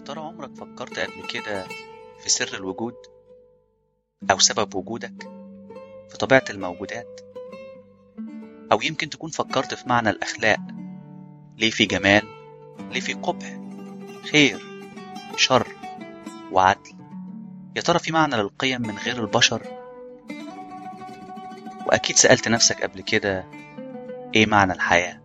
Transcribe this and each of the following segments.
ترى عمرك فكرت قبل كده في سر الوجود أو سبب وجودك في طبيعة الموجودات أو يمكن تكون فكرت في معنى الأخلاق ليه في جمال ليه في قبح خير شر وعدل يا ترى في معنى للقيم من غير البشر وأكيد سألت نفسك قبل كده إيه معنى الحياة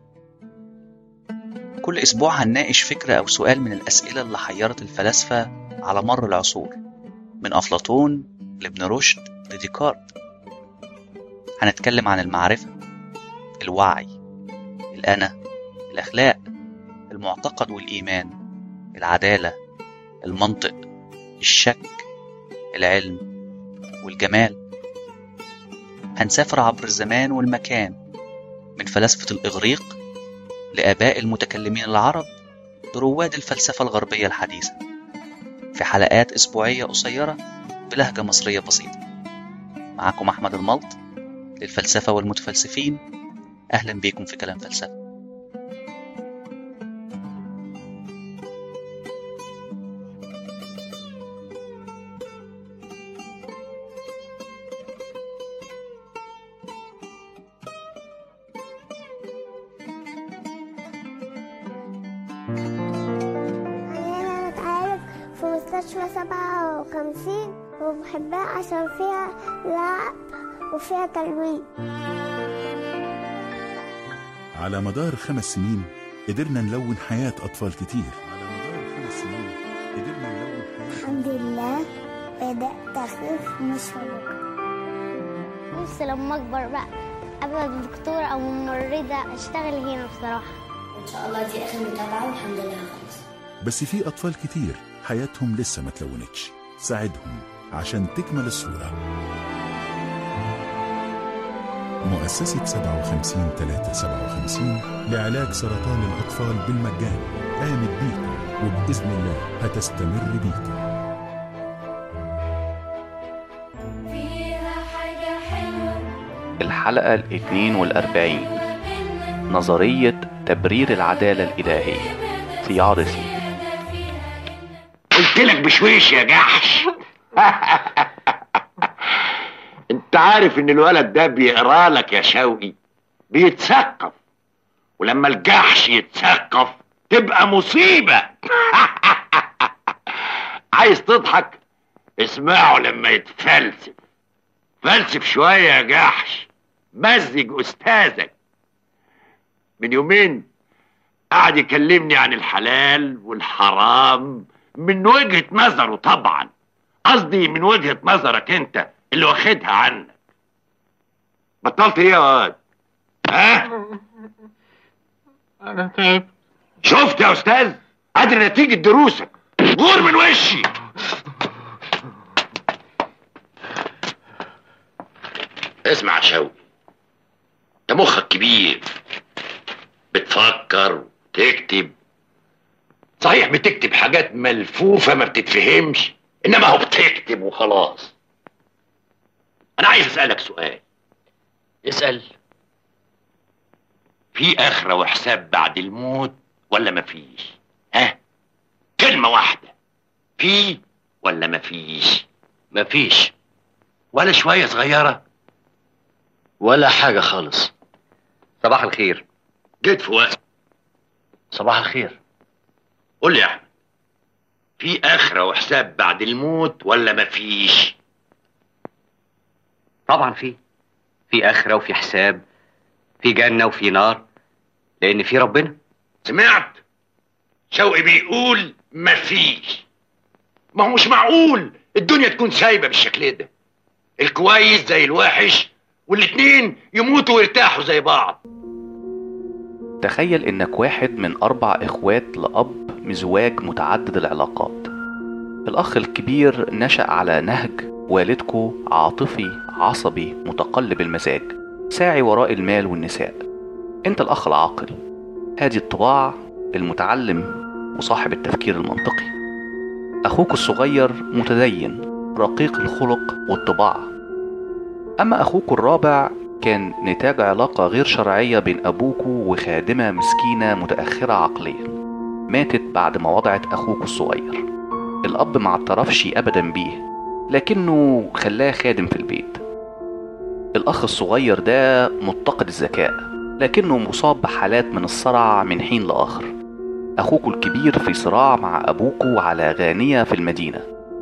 كل أسبوع هنناقش فكرة أو سؤال من الأسئلة اللي حيرت الفلاسفة على مر العصور من أفلاطون لابن رشد لديكارت هنتكلم عن المعرفة الوعي الأنا الأخلاق المعتقد والإيمان العدالة المنطق الشك العلم والجمال هنسافر عبر الزمان والمكان من فلاسفة الإغريق لآباء المتكلمين العرب لرواد الفلسفة الغربية الحديثة في حلقات أسبوعية قصيرة بلهجة مصرية بسيطة معكم أحمد الملط للفلسفة والمتفلسفين أهلا بيكم في كلام فلسفة أنا بتعالج في مستشفى سبعة وخمسين وبحبها عشان فيها لعب وفيها تلوين على مدار خمس سنين قدرنا نلون حياة أطفال كتير على مدار خمس سنين قدرنا نلون حياة الحمد لله بدأت أخف من الشبكة نفسي لما أكبر بقى أبقى دكتورة أو ممرضة أشتغل هنا بصراحة ان شاء الله دي اخر متابعه والحمد لله خلاص بس في أطفال كتير حياتهم لسه ما تلونتش ساعدهم عشان تكمل الصورة مؤسسة 57 357 لعلاج سرطان الأطفال بالمجان قامت بيكم وبإذن الله هتستمر بيكم الحلقة الاثنين والأربعين نظرية تبرير العدالة الإلهية ثيارسي قلت لك بشويش يا جحش انت عارف ان الولد ده بيقرا لك يا شوقي بيتثقف ولما الجحش يتثقف تبقى مصيبة عايز تضحك اسمعه لما يتفلسف فلسف شوية يا جحش مزج أستاذك من يومين قعد يكلمني عن الحلال والحرام من وجهة نظره طبعا قصدي من وجهة نظرك انت اللي واخدها عنك بطلت ايه يا واد ها انا تعبت شفت يا استاذ ادري نتيجة دروسك غور من وشي اسمع يا شوقي انت مخك كبير بتفكر وتكتب صحيح بتكتب حاجات ملفوفة ما بتتفهمش انما هو بتكتب وخلاص انا عايز اسألك سؤال اسال في اخرة وحساب بعد الموت ولا مفيش ها كلمة واحدة في ولا مفيش مفيش ولا شوية صغيرة ولا حاجه خالص صباح الخير جيت في وقت صباح الخير قول لي يا احمد في اخرة وحساب بعد الموت ولا مفيش طبعا في في اخره وفي حساب في جنه وفي نار لان في ربنا سمعت شوقي بيقول مفيش ما هو مش معقول الدنيا تكون سايبة بالشكل ده الكويس زي الوحش والاتنين يموتوا ويرتاحوا زي بعض تخيل إنك واحد من أربع إخوات لأب مزواج متعدد العلاقات الأخ الكبير نشأ على نهج والدكو عاطفي عصبي متقلب المزاج ساعي وراء المال والنساء أنت الأخ العاقل هادي الطباع المتعلم وصاحب التفكير المنطقي أخوك الصغير متدين رقيق الخلق والطباع أما أخوك الرابع كان نتاج علاقة غير شرعية بين أبوك وخادمة مسكينة متأخرة عقليا ماتت بعد ما وضعت أخوك الصغير الأب ما اعترفش أبدا بيه لكنه خلاه خادم في البيت الأخ الصغير ده متقد الذكاء لكنه مصاب بحالات من الصرع من حين لآخر أخوكو الكبير في صراع مع أبوكو على غانية في المدينة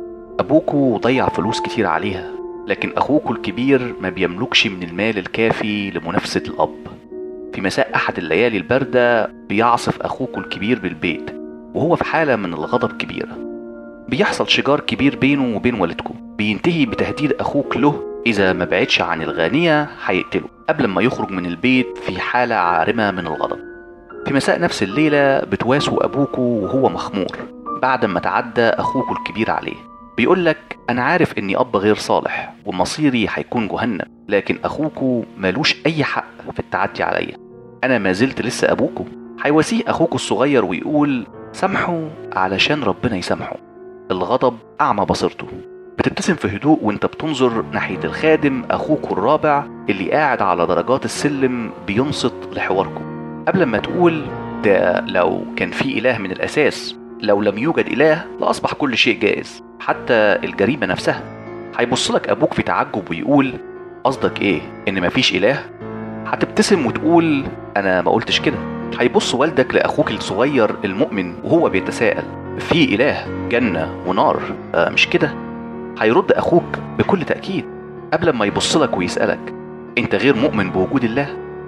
أبوكو ضيع فلوس كتير عليها لكن أخوكو الكبير ما بيملكش من المال الكافي لمنافسة الأب في مساء أحد الليالي الباردة بيعصف أخوكو الكبير بالبيت وهو في حالة من الغضب كبيرة بيحصل شجار كبير بينه وبين والدكو بينتهي بتهديد أخوك له إذا ما بعدش عن الغانية هيقتله قبل ما يخرج من البيت في حالة عارمة من الغضب في مساء نفس الليلة بتواسوا أبوكو وهو مخمور بعد ما تعدى أخوكو الكبير عليه بيقول لك أنا عارف إني أب غير صالح ومصيري هيكون جهنم لكن أخوكو مالوش أي حق في التعدي عليا أنا ما زلت لسه أبوكو هيواسيه أخوكو الصغير ويقول سامحوا علشان ربنا يسامحه الغضب أعمى بصيرته بتبتسم في هدوء وانت بتنظر ناحية الخادم أخوك الرابع اللي قاعد على درجات السلم بينصت لحواركم قبل ما تقول ده لو كان في إله من الأساس لو لم يوجد إله لأصبح كل شيء جائز حتى الجريمة نفسها هيبص لك أبوك في تعجب ويقول قصدك إيه إن مفيش إله هتبتسم وتقول أنا ما قلتش كده هيبص والدك لأخوك الصغير المؤمن وهو بيتساءل في إله جنة ونار آه مش كده هيرد أخوك بكل تأكيد قبل ما يبص لك ويسألك أنت غير مؤمن بوجود الله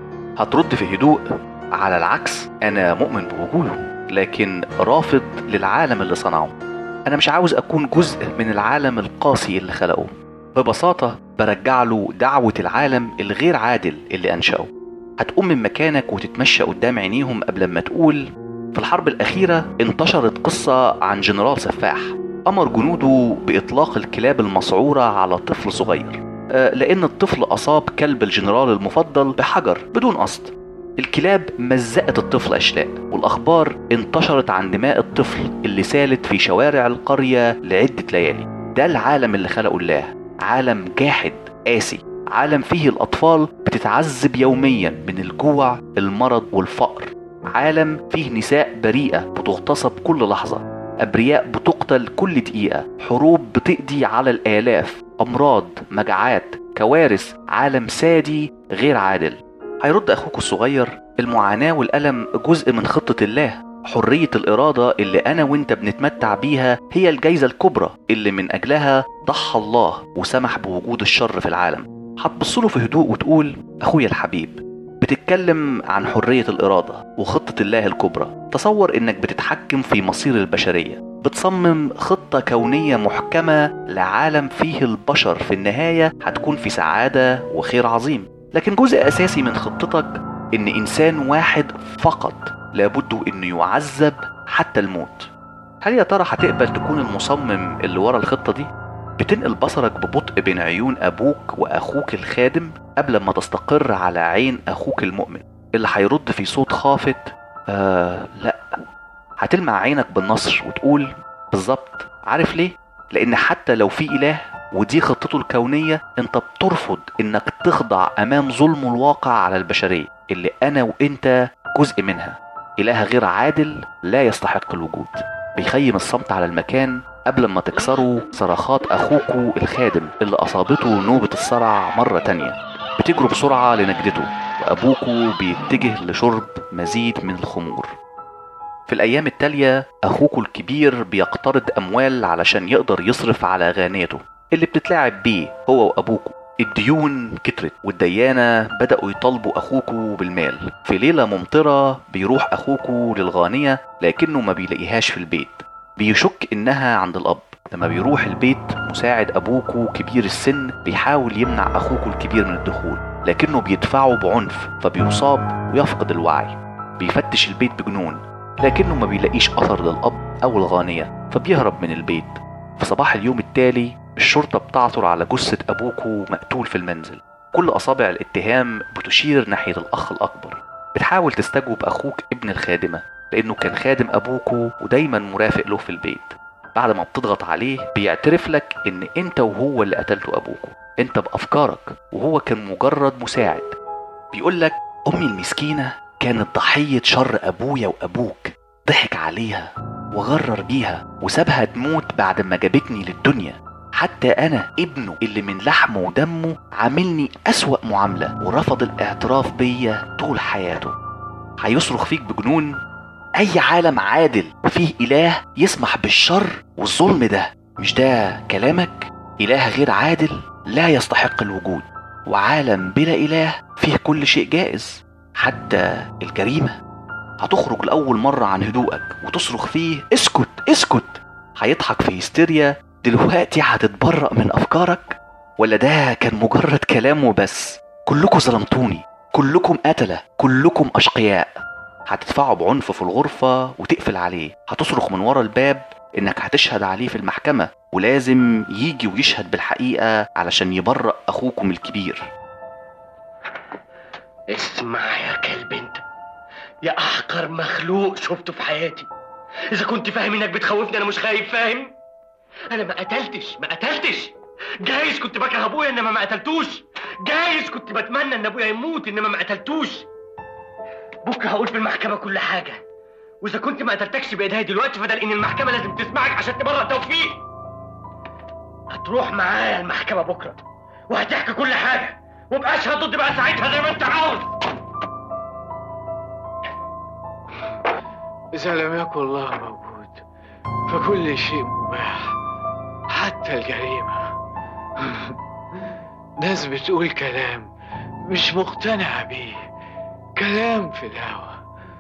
هترد في هدوء على العكس أنا مؤمن بوجوده لكن رافض للعالم اللي صنعه أنا مش عاوز أكون جزء من العالم القاسي اللي خلقه ببساطة برجع له دعوة العالم الغير عادل اللي أنشأه هتقوم من مكانك وتتمشى قدام عينيهم قبل ما تقول في الحرب الأخيرة انتشرت قصة عن جنرال سفاح أمر جنوده بإطلاق الكلاب المسعورة على طفل صغير آه، لأن الطفل أصاب كلب الجنرال المفضل بحجر بدون قصد الكلاب مزقت الطفل أشلاء والأخبار انتشرت عن دماء الطفل اللي سالت في شوارع القرية لعدة ليالي ده العالم اللي خلقه الله عالم جاحد قاسي عالم فيه الأطفال بتتعذب يوميا من الجوع المرض والفقر عالم فيه نساء بريئة بتغتصب كل لحظة أبرياء بتقتل كل دقيقة حروب بتقضي على الآلاف أمراض مجاعات كوارث عالم سادي غير عادل هيرد أخوك الصغير المعاناة والألم جزء من خطة الله حرية الإرادة اللي أنا وإنت بنتمتع بيها هي الجايزة الكبرى اللي من أجلها ضحى الله وسمح بوجود الشر في العالم هتبصله في هدوء وتقول أخويا الحبيب بتتكلم عن حرية الإرادة وخطة الله الكبرى تصور إنك بتتحكم في مصير البشرية بتصمم خطة كونية محكمة لعالم فيه البشر في النهاية هتكون في سعادة وخير عظيم لكن جزء أساسي من خطتك إن إنسان واحد فقط لابد إنه يعذب حتى الموت هل يا ترى هتقبل تكون المصمم اللي ورا الخطة دي؟ بتنقل بصرك ببطء بين عيون أبوك وأخوك الخادم قبل ما تستقر على عين أخوك المؤمن اللي هيرد في صوت خافت آه لا هتلمع عينك بالنصر وتقول بالظبط عارف ليه؟ لأن حتى لو في إله ودي خطته الكونية انت بترفض انك تخضع امام ظلم الواقع على البشرية اللي انا وانت جزء منها اله غير عادل لا يستحق الوجود بيخيم الصمت على المكان قبل ما تكسروا صرخات اخوكوا الخادم اللي اصابته نوبة الصرع مرة تانية بتجروا بسرعة لنجدته وابوكوا بيتجه لشرب مزيد من الخمور في الأيام التالية أخوكوا الكبير بيقترض أموال علشان يقدر يصرف على غانيته اللي بتتلاعب بيه هو وأبوكوا الديون كترت والديانة بدأوا يطالبوا أخوكوا بالمال في ليلة ممطرة بيروح أخوكوا للغانية لكنه ما بيلاقيهاش في البيت بيشك إنها عند الأب لما بيروح البيت مساعد أبوكوا كبير السن بيحاول يمنع أخوكوا الكبير من الدخول لكنه بيدفعه بعنف فبيصاب ويفقد الوعي بيفتش البيت بجنون لكنه ما بيلاقيش أثر للأب أو الغانية فبيهرب من البيت في صباح اليوم التالي الشرطة بتعثر على جثة أبوكو مقتول في المنزل كل أصابع الاتهام بتشير ناحية الأخ الأكبر بتحاول تستجوب أخوك ابن الخادمة لأنه كان خادم أبوكو ودايما مرافق له في البيت بعد ما بتضغط عليه بيعترف لك إن أنت وهو اللي قتلته أبوكو أنت بأفكارك وهو كان مجرد مساعد بيقول لك أمي المسكينة كانت ضحية شر أبويا وأبوك ضحك عليها وغرر بيها وسابها تموت بعد ما جابتني للدنيا حتى أنا ابنه اللي من لحمه ودمه عاملني أسوأ معاملة ورفض الاعتراف بيا طول حياته هيصرخ فيك بجنون أي عالم عادل فيه إله يسمح بالشر والظلم ده مش ده كلامك؟ إله غير عادل لا يستحق الوجود وعالم بلا إله فيه كل شيء جائز حتى الجريمة هتخرج لأول مرة عن هدوءك وتصرخ فيه اسكت اسكت هيضحك في هستيريا دلوقتي هتتبرأ من أفكارك ولا ده كان مجرد كلام وبس كلكم ظلمتوني كلكم قتلة كلكم أشقياء هتدفعه بعنف في الغرفة وتقفل عليه هتصرخ من ورا الباب إنك هتشهد عليه في المحكمة ولازم يجي ويشهد بالحقيقة علشان يبرأ أخوكم الكبير اسمع يا كلب انت يا احقر مخلوق شفته في حياتي اذا كنت فاهم انك بتخوفني انا مش خايف فاهم انا ما قتلتش ما قتلتش جايز كنت بكره ابويا انما ما قتلتوش جايز كنت بتمنى ان ابويا يموت انما ما قتلتوش بكره هقول في المحكمه كل حاجه واذا كنت ما قتلتكش بايديا دلوقتي فده لان المحكمه لازم تسمعك عشان تبرر توفيق هتروح معايا المحكمه بكره وهتحكي كل حاجه وابقى اشهد ضد بقى ساعتها زي ما انت عاوز إذا لم يكن الله موجود فكل شيء مباح حتى الجريمة ناس بتقول كلام مش مقتنعة بيه كلام في الهوا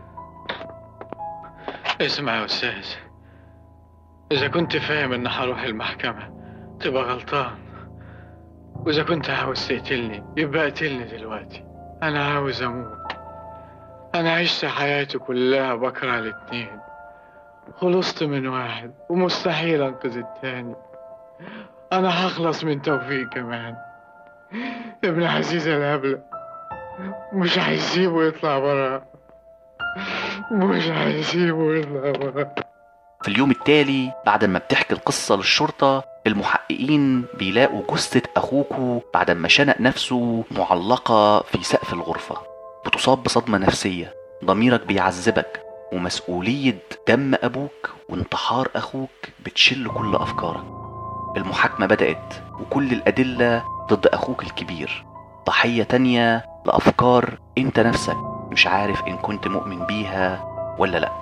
اسمع يا أستاذ إذا كنت فاهم إن هروح المحكمة تبقى غلطان وإذا كنت عاوز تقتلني يبقى قتلني دلوقتي أنا عاوز أموت أنا عشت حياتي كلها بكره الاتنين خلصت من واحد ومستحيل أنقذ التاني أنا هخلص من توفيق كمان ابن عزيزة الهبلة مش هيسيبه يطلع برا مش هيسيبه يطلع برا في اليوم التالي بعد ما بتحكي القصة للشرطة المحققين بيلاقوا جثة أخوكوا بعد ما شنق نفسه معلقة في سقف الغرفة بتصاب بصدمة نفسية ضميرك بيعذبك ومسؤولية دم أبوك وانتحار أخوك بتشل كل أفكارك المحاكمة بدأت وكل الأدلة ضد أخوك الكبير ضحية تانية لأفكار أنت نفسك مش عارف إن كنت مؤمن بيها ولا لأ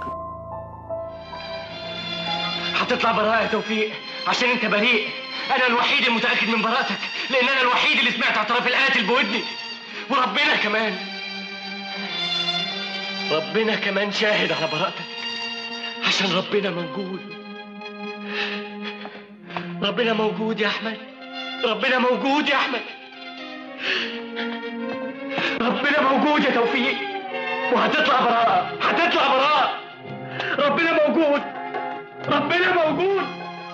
هتطلع براءة يا توفيق عشان انت بريء انا الوحيد المتاكد من براءتك لان انا الوحيد اللي سمعت اعتراف القاتل بودني وربنا كمان ربنا كمان شاهد على براءتك عشان ربنا موجود ربنا موجود يا احمد ربنا موجود يا احمد ربنا موجود يا توفيق وهتطلع براءة هتطلع براءة ربنا موجود ربنا موجود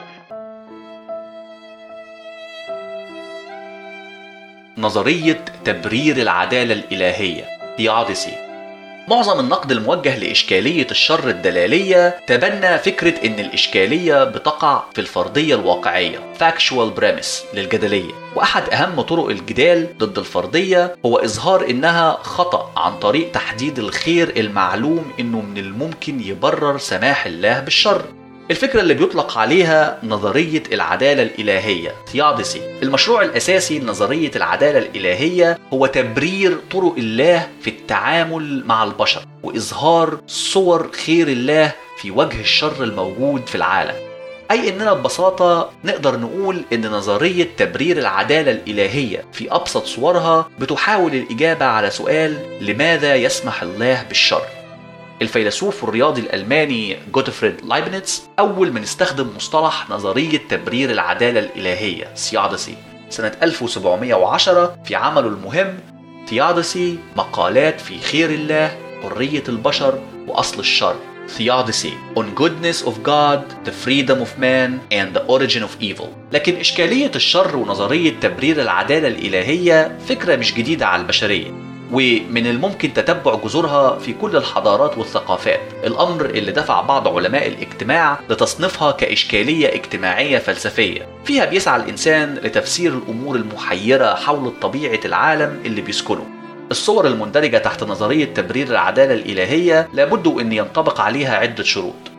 نظرية تبرير العدالة الإلهية ثيوديسي معظم النقد الموجه لإشكالية الشر الدلالية تبنى فكرة إن الإشكالية بتقع في الفرضية الواقعية factual premise للجدلية وأحد أهم طرق الجدال ضد الفرضية هو إظهار إنها خطأ عن طريق تحديد الخير المعلوم إنه من الممكن يبرر سماح الله بالشر الفكرة اللي بيطلق عليها نظرية العدالة الإلهية ثيوديسي المشروع الأساسي لنظرية العدالة الإلهية هو تبرير طرق الله في التعامل مع البشر وإظهار صور خير الله في وجه الشر الموجود في العالم أي إننا ببساطة نقدر نقول إن نظرية تبرير العدالة الإلهية في أبسط صورها بتحاول الإجابة على سؤال لماذا يسمح الله بالشر الفيلسوف الرياضي الألماني جوتفريد لايبنيتس أول من استخدم مصطلح نظرية تبرير العدالة الإلهية سيادسي سنة 1710 في عمله المهم ثيادسي مقالات في خير الله حرية البشر وأصل الشر Theodicy on goodness of God, the freedom of man and the origin of evil لكن إشكالية الشر ونظرية تبرير العدالة الإلهية فكرة مش جديدة على البشرية ومن الممكن تتبع جذورها في كل الحضارات والثقافات الأمر اللي دفع بعض علماء الاجتماع لتصنيفها كإشكالية اجتماعية فلسفية فيها بيسعى الإنسان لتفسير الأمور المحيرة حول طبيعة العالم اللي بيسكنه الصور المندرجة تحت نظرية تبرير العدالة الإلهية لابد أن ينطبق عليها عدة شروط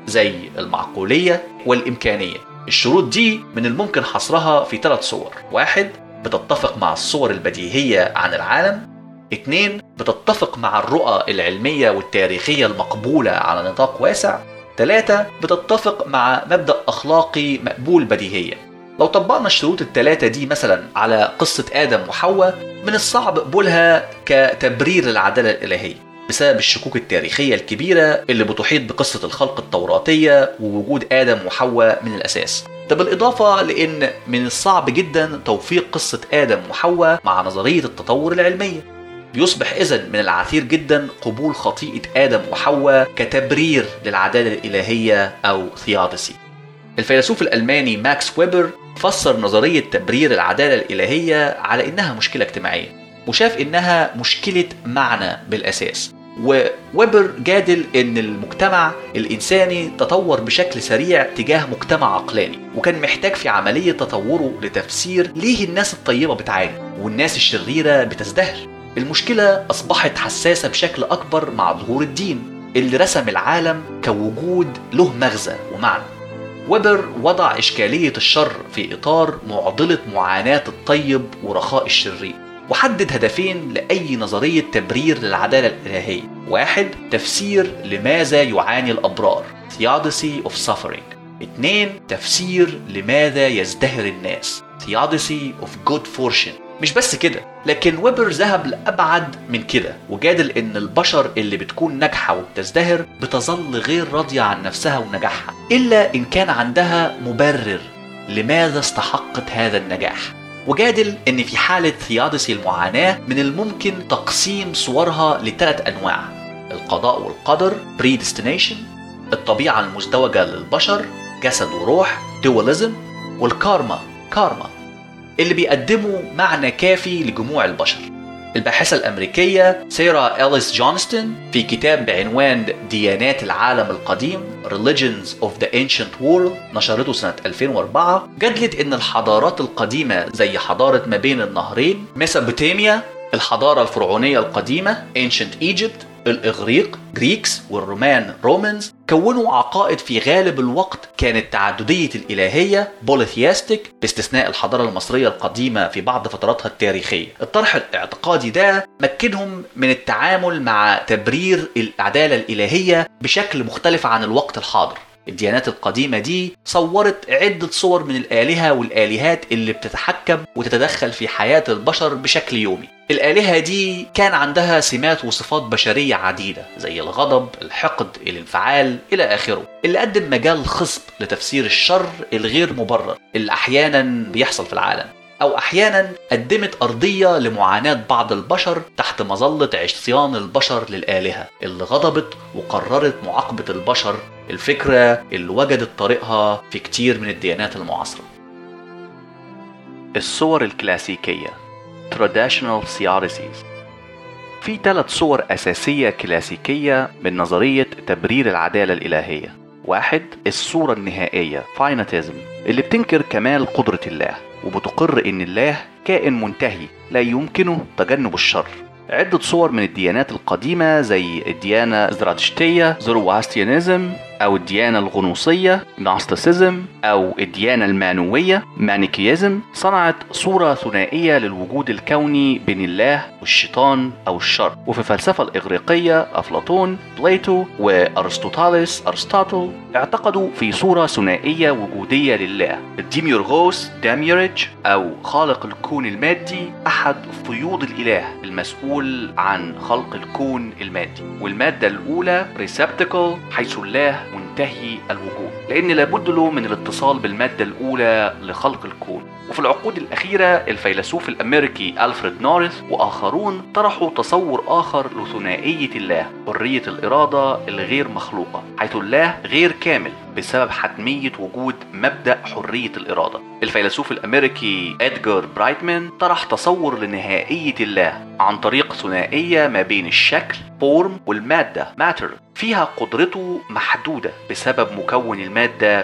زي المعقولية والإمكانية الشروط دي من الممكن حصرها في ثلاث صور واحد بتتفق مع الصور البديهية عن العالم اتنين بتتفق مع الرؤى العلمية والتاريخية المقبولة على نطاق واسع ثلاثة بتتفق مع مبدأ أخلاقي مقبول بديهيا لو طبقنا الشروط الثلاثة دي مثلا على قصة آدم وحواء من الصعب قبولها كتبرير للعدالة الإلهية بسبب الشكوك التاريخية الكبيرة اللي بتحيط بقصة الخلق التوراتية ووجود آدم وحواء من الأساس ده بالإضافة لأن من الصعب جدا توفيق قصة آدم وحواء مع نظرية التطور العلمية بيصبح إذا من العسير جدا قبول خطيئة آدم وحواء كتبرير للعدالة الإلهية أو ثيادسي الفيلسوف الألماني ماكس ويبر فسر نظرية تبرير العدالة الإلهية على إنها مشكلة اجتماعية وشاف إنها مشكلة معنى بالأساس وويبر جادل ان المجتمع الانساني تطور بشكل سريع تجاه مجتمع عقلاني وكان محتاج في عمليه تطوره لتفسير ليه الناس الطيبه بتعاني والناس الشريره بتزدهر المشكله اصبحت حساسه بشكل اكبر مع ظهور الدين اللي رسم العالم كوجود له مغزى ومعنى ويبر وضع إشكالية الشر في إطار معضلة معاناة الطيب ورخاء الشرير وحدد هدفين لأي نظرية تبرير للعدالة الإلهية واحد تفسير لماذا يعاني الأبرار Theodicy of Suffering اثنين تفسير لماذا يزدهر الناس Theodicy of Good Fortune مش بس كده لكن ويبر ذهب لأبعد من كده وجادل إن البشر اللي بتكون ناجحة وبتزدهر بتظل غير راضية عن نفسها ونجاحها إلا إن كان عندها مبرر لماذا استحقت هذا النجاح وجادل ان في حالة ثيادسي المعاناة من الممكن تقسيم صورها لثلاث انواع القضاء والقدر predestination الطبيعة المزدوجة للبشر جسد وروح dualism والكارما كارما اللي بيقدموا معنى كافي لجموع البشر الباحثة الأمريكية سيرا إليس جونستون في كتاب بعنوان ديانات العالم القديم Religions of the Ancient World نشرته سنة 2004 جدلت إن الحضارات القديمة زي حضارة ما بين النهرين ميسوبوتاميا الحضارة الفرعونية القديمة Ancient Egypt الإغريق جريكس والرومان رومانز كونوا عقائد في غالب الوقت كانت تعددية الإلهية بوليثياستيك باستثناء الحضارة المصرية القديمة في بعض فتراتها التاريخية الطرح الاعتقادي ده مكنهم من التعامل مع تبرير العدالة الإلهية بشكل مختلف عن الوقت الحاضر الديانات القديمة دي صورت عدة صور من الآلهة والآلهات اللي بتتحكم وتتدخل في حياة البشر بشكل يومي الآلهة دي كان عندها سمات وصفات بشرية عديدة زي الغضب، الحقد، الانفعال إلى آخره اللي قدم مجال خصب لتفسير الشر الغير مبرر اللي أحيانا بيحصل في العالم أو أحيانا قدمت أرضية لمعاناة بعض البشر تحت مظلة عصيان البشر للآلهة اللي غضبت وقررت معاقبة البشر الفكرة اللي وجدت طريقها في كتير من الديانات المعاصرة الصور الكلاسيكية Traditional Theodicies في ثلاث صور أساسية كلاسيكية من نظرية تبرير العدالة الإلهية واحد الصورة النهائية Finitism اللي بتنكر كمال قدرة الله وبتقر إن الله كائن منتهي لا يمكنه تجنب الشر عدة صور من الديانات القديمة زي الديانة الزرادشتية زرواستيانيزم أو الديانة الغنوصية ناستسيزم أو الديانة المانوية مانيكيزم صنعت صورة ثنائية للوجود الكوني بين الله والشيطان أو الشر وفي الفلسفة الإغريقية أفلاطون بليتو وأرسطوطاليس أرسطاطل اعتقدوا في صورة ثنائية وجودية لله الديميورغوس داميوريج أو خالق الكون المادي أحد فيوض الإله المسؤول عن خلق الكون المادي والمادة الأولى ريسبتكل حيث الله منتهي الوجود لأن لابد له من الاتصال بالمادة الأولى لخلق الكون وفي العقود الأخيرة الفيلسوف الأمريكي ألفريد نورث وآخرون طرحوا تصور آخر لثنائية الله حرية الإرادة الغير مخلوقة حيث الله غير كامل بسبب حتمية وجود مبدأ حرية الإرادة الفيلسوف الأمريكي إدغار برايتمان طرح تصور لنهائية الله عن طريق ثنائية ما بين الشكل فورم والمادة ماتر فيها قدرته محدودة بسبب مكون المادة فيه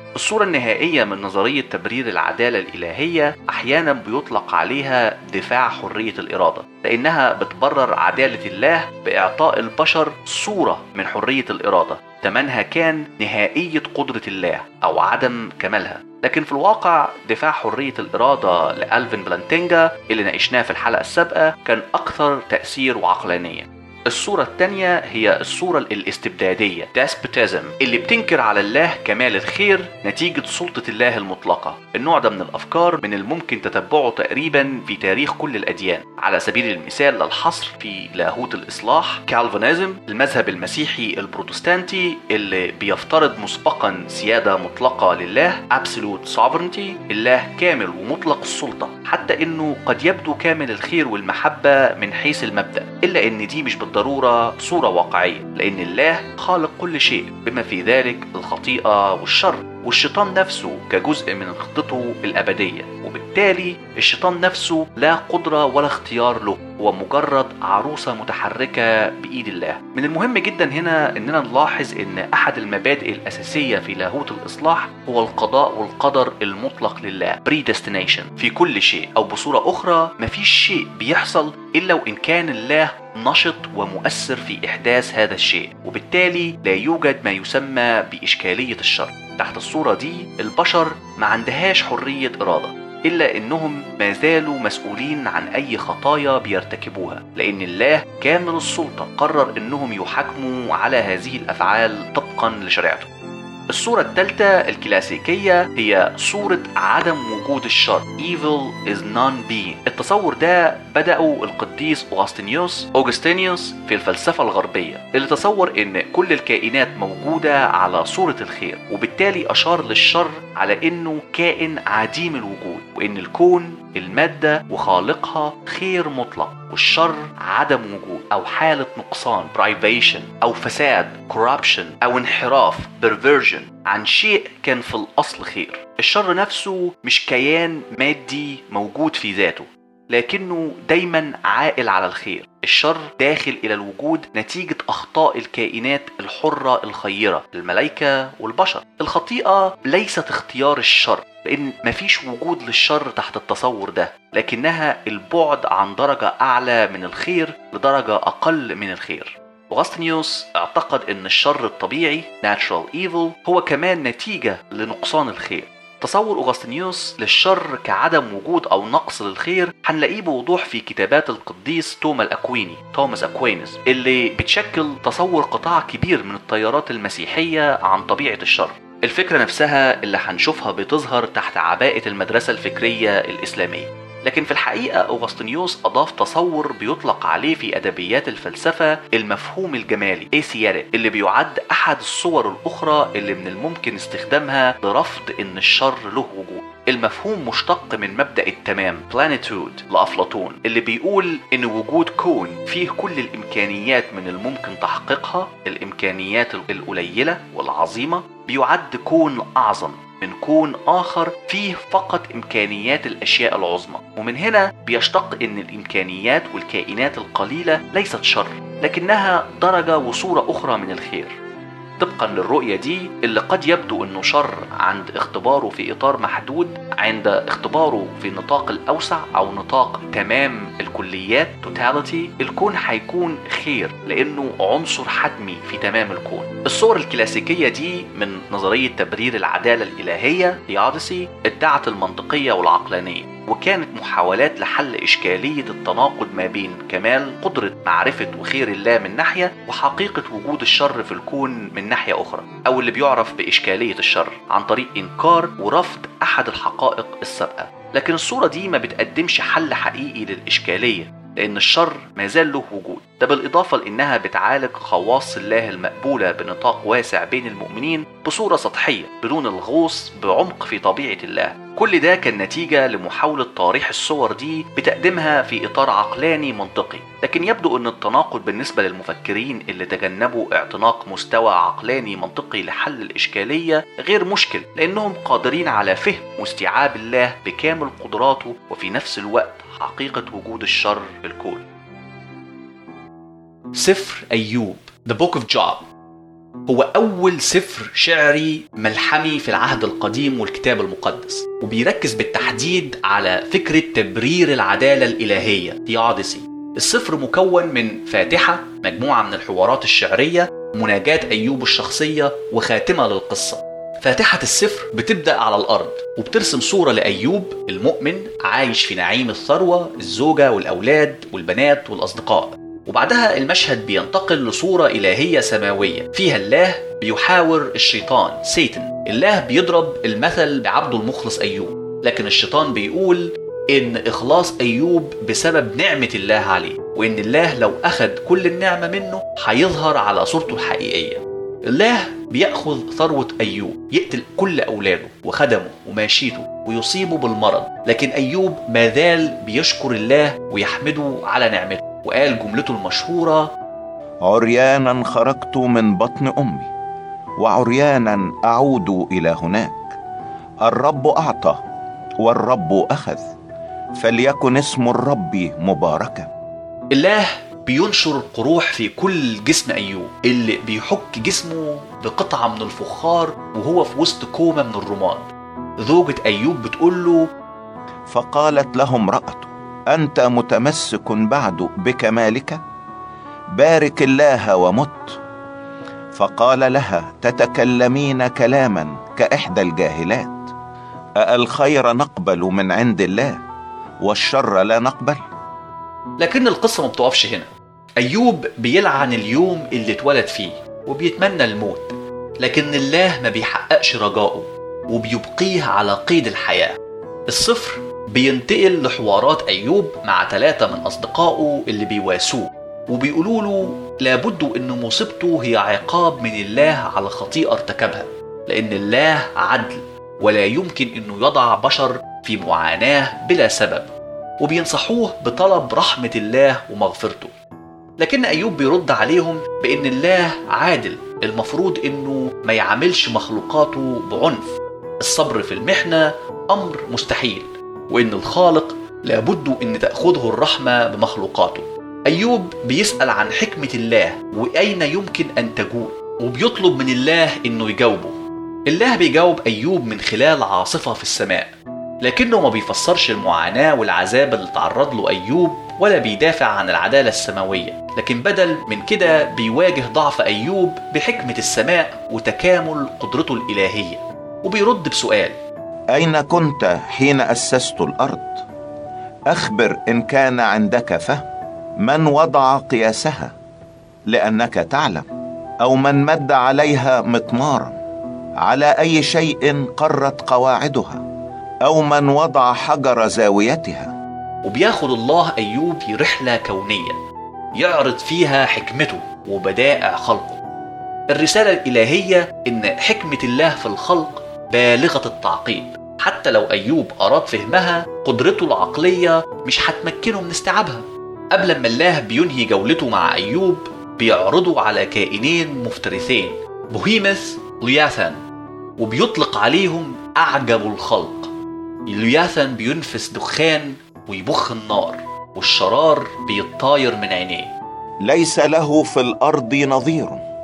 الصورة النهائية من نظرية تبرير العدالة الإلهية أحيانا بيطلق عليها دفاع حرية الإرادة لأنها بتبرر عدالة الله بإعطاء البشر صورة من حرية الإرادة تمنها كان نهائية قدرة الله أو عدم كمالها لكن في الواقع دفاع حرية الإرادة لألفين بلانتينجا اللي ناقشناه في الحلقة السابقة كان أكثر تأثير وعقلانية الصورة الثانية هي الصورة الاستبدادية despotism اللي بتنكر على الله كمال الخير نتيجة سلطة الله المطلقة النوع ده من الأفكار من الممكن تتبعه تقريبا في تاريخ كل الأديان على سبيل المثال للحصر في لاهوت الإصلاح كالفينيزم المذهب المسيحي البروتستانتي اللي بيفترض مسبقا سيادة مطلقة لله absolute sovereignty الله كامل ومطلق السلطة حتى انه قد يبدو كامل الخير والمحبة من حيث المبدأ الا ان دي مش بالضرورة صورة واقعية لان الله خالق كل شيء بما في ذلك الخطيئة والشر والشيطان نفسه كجزء من خطته الأبدية وبالتالي الشيطان نفسه لا قدرة ولا اختيار له هو مجرد عروسة متحركة بإيد الله من المهم جدا هنا أننا نلاحظ أن أحد المبادئ الأساسية في لاهوت الإصلاح هو القضاء والقدر المطلق لله predestination في كل شيء أو بصورة أخرى مفيش شيء بيحصل إلا وإن كان الله نشط ومؤثر في إحداث هذا الشيء وبالتالي لا يوجد ما يسمى بإشكالية الشر تحت الصورة دي البشر ما عندهاش حرية إرادة إلا إنهم ما زالوا مسؤولين عن أي خطايا بيرتكبوها لأن الله كامل السلطة قرر إنهم يحاكموا على هذه الأفعال طبقا لشريعته الصورة الثالثة الكلاسيكية هي صورة عدم وجود الشر Evil is non-being التصور ده بدأه القديس أوغسطينيوس أوغسطينيوس في الفلسفة الغربية اللي تصور إن كل الكائنات موجودة على صورة الخير وبالتالي أشار للشر على إنه كائن عديم الوجود وإن الكون المادة وخالقها خير مطلق والشر عدم وجود أو حالة نقصان privation أو فساد corruption أو انحراف perversion عن شيء كان في الأصل خير الشر نفسه مش كيان مادي موجود في ذاته لكنه دايما عائل على الخير الشر داخل الى الوجود نتيجه اخطاء الكائنات الحره الخيره الملائكه والبشر الخطيئه ليست اختيار الشر لان مفيش وجود للشر تحت التصور ده لكنها البعد عن درجه اعلى من الخير لدرجه اقل من الخير أوغسطينيوس اعتقد أن الشر الطبيعي natural evil هو كمان نتيجة لنقصان الخير تصور أوغسطينيوس للشر كعدم وجود أو نقص للخير هنلاقيه بوضوح في كتابات القديس توما الأكويني توماس أكوينس اللي بتشكل تصور قطاع كبير من التيارات المسيحية عن طبيعة الشر الفكرة نفسها اللي هنشوفها بتظهر تحت عباءة المدرسة الفكرية الإسلامية لكن في الحقيقة أوغسطينيوس أضاف تصور بيطلق عليه في أدبيات الفلسفة المفهوم الجمالي ايسياري اللي بيعد أحد الصور الأخرى اللي من الممكن استخدامها لرفض إن الشر له وجود المفهوم مشتق من مبدأ التمام بلانيتود لأفلاطون اللي بيقول إن وجود كون فيه كل الإمكانيات من الممكن تحقيقها الإمكانيات القليلة والعظيمة بيعد كون أعظم من كون آخر فيه فقط إمكانيات الأشياء العظمى ومن هنا بيشتق إن الإمكانيات والكائنات القليلة ليست شر لكنها درجة وصورة أخرى من الخير طبقا للرؤية دي اللي قد يبدو انه شر عند اختباره في اطار محدود عند اختباره في نطاق الاوسع او نطاق تمام الكليات توتاليتي الكون هيكون خير لانه عنصر حتمي في تمام الكون الصور الكلاسيكية دي من نظرية تبرير العدالة الإلهية ثيودسي ادعت المنطقية والعقلانية وكانت محاولات لحل إشكالية التناقض ما بين كمال قدرة معرفة وخير الله من ناحية وحقيقة وجود الشر في الكون من ناحية أخرى أو اللي بيعرف بإشكالية الشر عن طريق إنكار ورفض أحد الحقائق السابقة لكن الصورة دي ما بتقدمش حل حقيقي للإشكالية لأن الشر ما زال له وجود ده بالإضافة لأنها بتعالج خواص الله المقبولة بنطاق واسع بين المؤمنين بصورة سطحية بدون الغوص بعمق في طبيعة الله كل ده كان نتيجة لمحاولة طارح الصور دي بتقديمها في إطار عقلاني منطقي لكن يبدو أن التناقض بالنسبة للمفكرين اللي تجنبوا اعتناق مستوى عقلاني منطقي لحل الإشكالية غير مشكل لأنهم قادرين على فهم واستيعاب الله بكامل قدراته وفي نفس الوقت حقيقة وجود الشر في الكون سفر أيوب The Book of Job هو أول سفر شعري ملحمي في العهد القديم والكتاب المقدس وبيركز بالتحديد على فكرة تبرير العدالة الإلهية ثيوديسي السفر مكون من فاتحة مجموعة من الحوارات الشعرية مناجاة أيوب الشخصية وخاتمة للقصة فاتحة السفر بتبدأ على الأرض وبترسم صورة لأيوب المؤمن عايش في نعيم الثروة الزوجة والأولاد والبنات والأصدقاء وبعدها المشهد بينتقل لصورة إلهية سماوية فيها الله بيحاور الشيطان سيتن الله بيضرب المثل بعبده المخلص أيوب لكن الشيطان بيقول إن إخلاص أيوب بسبب نعمة الله عليه وإن الله لو أخذ كل النعمة منه هيظهر على صورته الحقيقية الله بيأخذ ثروة أيوب يقتل كل أولاده وخدمه وماشيته ويصيبه بالمرض لكن أيوب ما زال بيشكر الله ويحمده على نعمته وقال جملته المشهورة عريانا خرجت من بطن امي وعريانا اعود الى هناك الرب اعطى والرب اخذ فليكن اسم الرب مباركا الله بينشر القروح في كل جسم أيوب اللي بيحك جسمه بقطعة من الفخار وهو في وسط كومة من الرماد زوجة أيوب بتقول له فقالت له امرأته أنت متمسك بعد بكمالك بارك الله ومت فقال لها تتكلمين كلاما كإحدى الجاهلات أالخير نقبل من عند الله والشر لا نقبل لكن القصة ما بتقفش هنا أيوب بيلعن اليوم اللي اتولد فيه وبيتمنى الموت لكن الله ما بيحققش رجائه وبيبقيه على قيد الحياة الصفر بينتقل لحوارات أيوب مع ثلاثة من أصدقائه اللي بيواسوه وبيقولوا له لابد أن مصيبته هي عقاب من الله على خطيئة ارتكبها لأن الله عدل ولا يمكن أنه يضع بشر في معاناة بلا سبب وبينصحوه بطلب رحمة الله ومغفرته لكن أيوب بيرد عليهم بأن الله عادل المفروض أنه ما يعاملش مخلوقاته بعنف الصبر في المحنة أمر مستحيل وإن الخالق لابد أن تأخذه الرحمة بمخلوقاته أيوب بيسأل عن حكمة الله وأين يمكن أن تجول وبيطلب من الله أنه يجاوبه الله بيجاوب أيوب من خلال عاصفة في السماء لكنه ما بيفسرش المعاناة والعذاب اللي تعرض له أيوب ولا بيدافع عن العدالة السماوية لكن بدل من كده بيواجه ضعف أيوب بحكمة السماء وتكامل قدرته الإلهية وبيرد بسؤال أين كنت حين أسست الأرض أخبر إن كان عندك فهم من وضع قياسها لأنك تعلم أو من مد عليها مطمارا على أي شيء قرت قواعدها أو من وضع حجر زاويتها وبياخد الله أيوب في رحلة كونية يعرض فيها حكمته وبدائع خلقه الرسالة الإلهية إن حكمة الله في الخلق بالغة التعقيد حتى لو أيوب أراد فهمها قدرته العقلية مش هتمكنه من استيعابها قبل ما الله بينهي جولته مع أيوب بيعرضه على كائنين مفترسين بوهيمس لياثان وبيطلق عليهم أعجب الخلق لياثان بينفس دخان ويبخ النار والشرار بيطاير من عينيه ليس له في الأرض نظير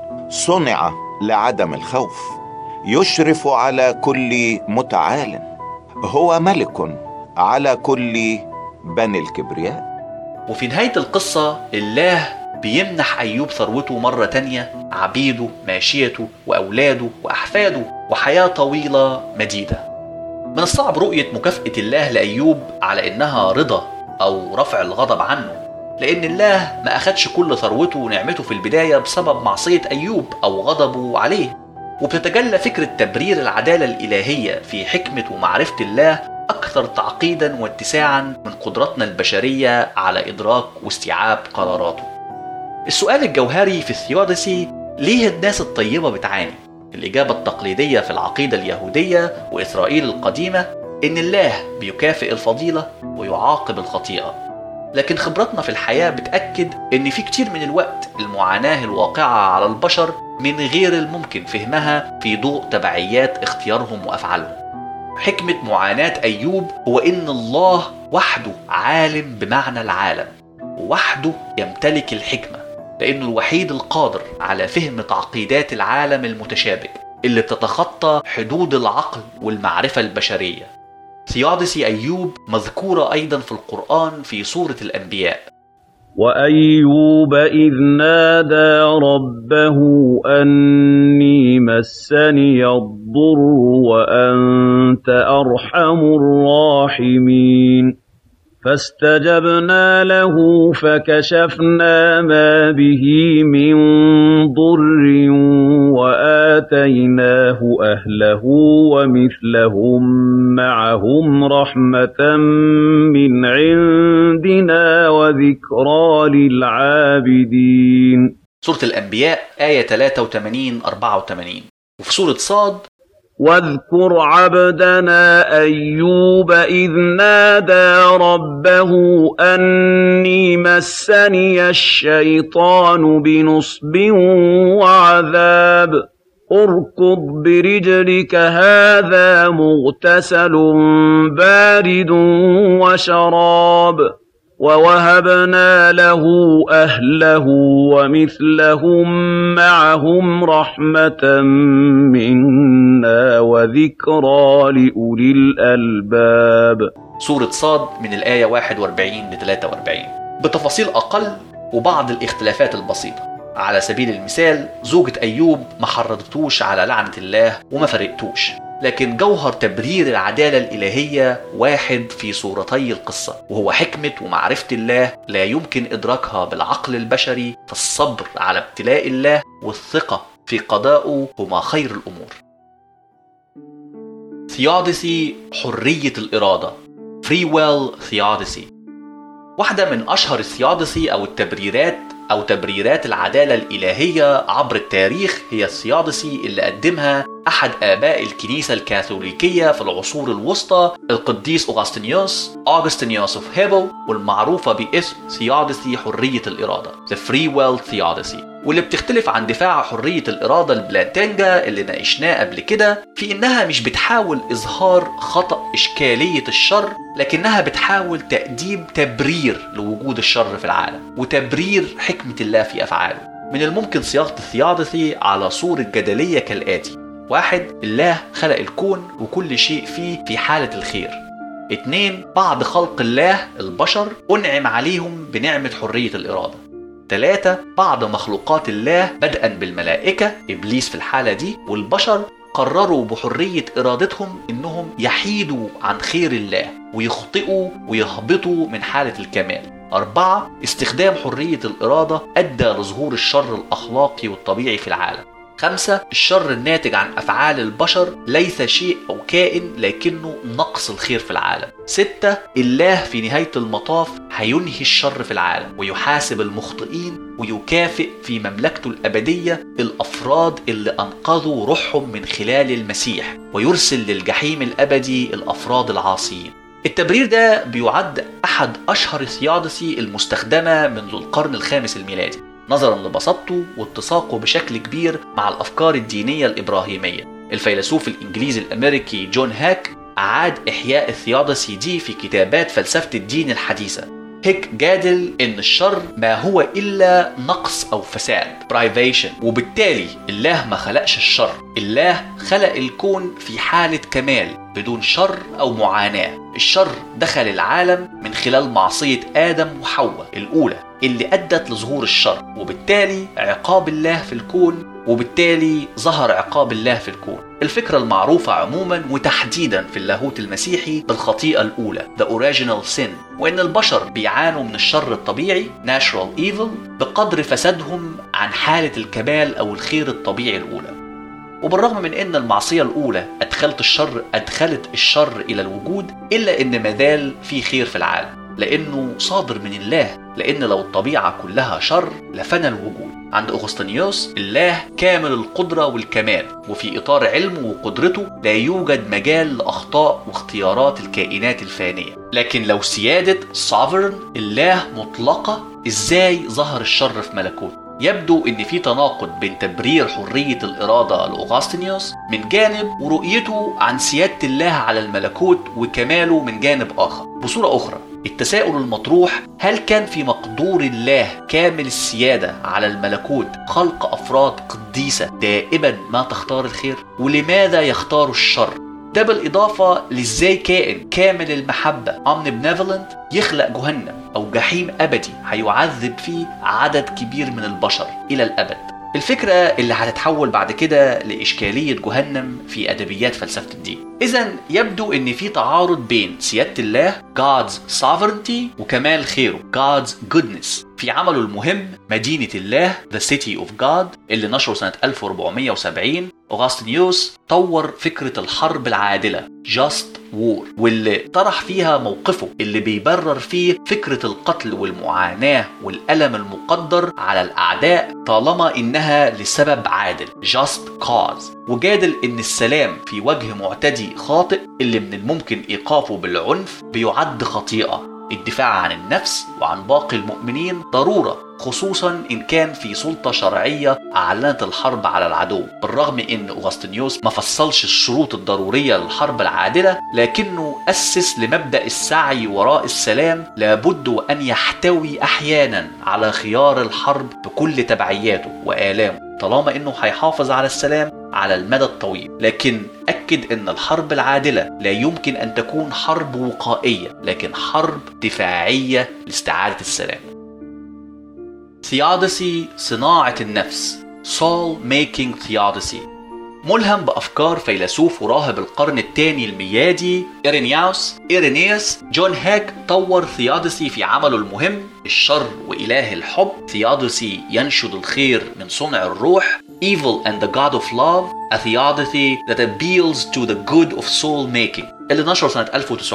صنع لعدم الخوف يشرف على كل متعال هو ملك على كل بني الكبرياء وفي نهاية القصة الله بيمنح أيوب ثروته مرة تانية عبيده ماشيته وأولاده وأحفاده وحياة طويلة مديدة من الصعب رؤية مكافأة الله لأيوب على إنها رضا أو رفع الغضب عنه لأن الله ما أخدش كل ثروته ونعمته في البداية بسبب معصية أيوب أو غضبه عليه وبتتجلى فكرة تبرير العدالة الإلهية في حكمة ومعرفة الله أكثر تعقيدا واتساعا من قدرتنا البشرية على إدراك واستيعاب قراراته السؤال الجوهري في الثيودسي ليه الناس الطيبة بتعاني؟ الإجابة التقليدية في العقيدة اليهودية وإسرائيل القديمة إن الله بيكافئ الفضيلة ويعاقب الخطيئة لكن خبرتنا في الحياة بتأكد إن في كتير من الوقت المعاناة الواقعة على البشر من غير الممكن فهمها في ضوء تبعيات اختيارهم وأفعالهم حكمة معاناة أيوب هو إن الله وحده عالم بمعنى العالم ووحده يمتلك الحكمة لأنه الوحيد القادر على فهم تعقيدات العالم المتشابك اللي بتتخطى حدود العقل والمعرفة البشرية ثيادسي أيوب مذكورة أيضا في القرآن في سورة الأنبياء وأيوب إذ نادى ربه أني مسني الضر وأنت أرحم الراحمين فاستجبنا له فكشفنا ما به من ضر وآتيناه أهله ومثلهم معهم رحمة من عندنا وذكرى للعابدين سورة الأنبياء آية 83 84 وفي سورة صاد واذكر عبدنا أيوب إذ نادى ربه أني مسني الشيطان بنصب وعذاب اركض برجلك هذا مغتسل بارد وشراب ووهبنا له أهله ومثلهم معهم رحمة منا وذكرى لأولي الألباب سورة صاد من الآية 41 ل 43 بتفاصيل أقل وبعض الاختلافات البسيطة على سبيل المثال زوجة أيوب ما حرضتوش على لعنة الله وما فرقتوش لكن جوهر تبرير العدالة الإلهية واحد في صورتي القصة وهو حكمة ومعرفة الله لا يمكن إدراكها بالعقل البشري فالصبر على ابتلاء الله والثقة في قضائه هما خير الأمور ثيودسي حرية الإرادة Free Will Theodicy واحدة من أشهر الثيودسي أو التبريرات أو تبريرات العدالة الإلهية عبر التاريخ هي الثيودسي اللي قدمها أحد آباء الكنيسة الكاثوليكية في العصور الوسطى القديس أوغسطينيوس أوغسطينيوس اوف هيبو والمعروفة باسم ثيودسي حرية الإرادة The Free Will Theodicy واللي بتختلف عن دفاع حرية الإرادة البلاتنجا اللي ناقشناه قبل كده في إنها مش بتحاول إظهار خطأ إشكالية الشر لكنها بتحاول تقديم تبرير لوجود الشر في العالم وتبرير حكمة الله في أفعاله من الممكن صياغة الثيادثي على صورة جدلية كالآتي واحد الله خلق الكون وكل شيء فيه في حالة الخير اتنين بعد خلق الله البشر أنعم عليهم بنعمة حرية الإرادة ثلاثة بعض مخلوقات الله بدءا بالملائكة إبليس في الحالة دي والبشر قرروا بحرية إرادتهم إنهم يحيدوا عن خير الله ويخطئوا ويهبطوا من حالة الكمال أربعة استخدام حرية الإرادة أدى لظهور الشر الأخلاقي والطبيعي في العالم خمسة الشر الناتج عن أفعال البشر ليس شيء أو كائن لكنه نقص الخير في العالم ستة الله في نهاية المطاف هينهي الشر في العالم ويحاسب المخطئين ويكافئ في مملكته الأبدية الأفراد اللي أنقذوا روحهم من خلال المسيح ويرسل للجحيم الأبدي الأفراد العاصيين التبرير ده بيعد أحد أشهر الثيادسي المستخدمة منذ القرن الخامس الميلادي نظرا لبساطته واتساقه بشكل كبير مع الافكار الدينيه الابراهيميه الفيلسوف الانجليزي الامريكي جون هاك اعاد احياء الثيادسي دي في كتابات فلسفه الدين الحديثه هيك جادل ان الشر ما هو الا نقص او فساد برايفيشن وبالتالي الله ما خلقش الشر الله خلق الكون في حاله كمال بدون شر او معاناه الشر دخل العالم من خلال معصيه ادم وحواء الاولى اللي ادت لظهور الشر وبالتالي عقاب الله في الكون وبالتالي ظهر عقاب الله في الكون الفكرة المعروفة عموما وتحديدا في اللاهوت المسيحي بالخطيئة الأولى The Original Sin وإن البشر بيعانوا من الشر الطبيعي Natural Evil بقدر فسادهم عن حالة الكمال أو الخير الطبيعي الأولى وبالرغم من ان المعصيه الاولى ادخلت الشر ادخلت الشر الى الوجود الا ان مازال في خير في العالم لانه صادر من الله لان لو الطبيعه كلها شر لفنى الوجود عند اغسطينيوس الله كامل القدره والكمال وفي اطار علمه وقدرته لا يوجد مجال لاخطاء واختيارات الكائنات الفانيه لكن لو سياده sovereign الله مطلقه ازاي ظهر الشر في ملكوته يبدو ان في تناقض بين تبرير حريه الاراده لاوغسطينيوس من جانب ورؤيته عن سياده الله على الملكوت وكماله من جانب اخر بصوره اخرى التساؤل المطروح هل كان في مقدور الله كامل السيادة على الملكوت خلق أفراد قديسة دائما ما تختار الخير ولماذا يختار الشر ده بالإضافة لإزاي كائن كامل المحبة omnibenevolent يخلق جهنم أو جحيم أبدي هيعذب فيه عدد كبير من البشر إلى الأبد الفكرة اللي هتتحول بعد كده لإشكالية جهنم في أدبيات فلسفة الدين إذا يبدو إن في تعارض بين سيادة الله God's sovereignty وكمال خيره God's goodness في عمله المهم مدينة الله The City of God اللي نشره سنة 1470 أغسطينيوس طور فكرة الحرب العادلة Just War واللي طرح فيها موقفه اللي بيبرر فيه فكرة القتل والمعاناة والألم المقدر على الأعداء طالما إنها لسبب عادل Just Cause وجادل إن السلام في وجه معتدي خاطئ اللي من الممكن إيقافه بالعنف بيعد خطيئة الدفاع عن النفس وعن باقي المؤمنين ضرورة خصوصا إن كان في سلطة شرعية أعلنت الحرب على العدو بالرغم إن أغسطينيوس ما فصلش الشروط الضرورية للحرب العادلة لكنه أسس لمبدأ السعي وراء السلام لابد أن يحتوي أحيانا على خيار الحرب بكل تبعياته وآلامه طالما انه هيحافظ على السلام على المدى الطويل لكن اكد ان الحرب العادله لا يمكن ان تكون حرب وقائيه لكن حرب دفاعيه لاستعاده السلام ثيادسي صناعه النفس soul making theodicy ملهم بأفكار فيلسوف وراهب القرن الثاني الميلادي إيرينياوس إيرينيوس جون هاك طور ثيادسي في عمله المهم الشر وإله الحب ثيادسي ينشد الخير من صنع الروح Evil and the God of Love a theodicy that appeals to the good of soul making اللي نشره سنة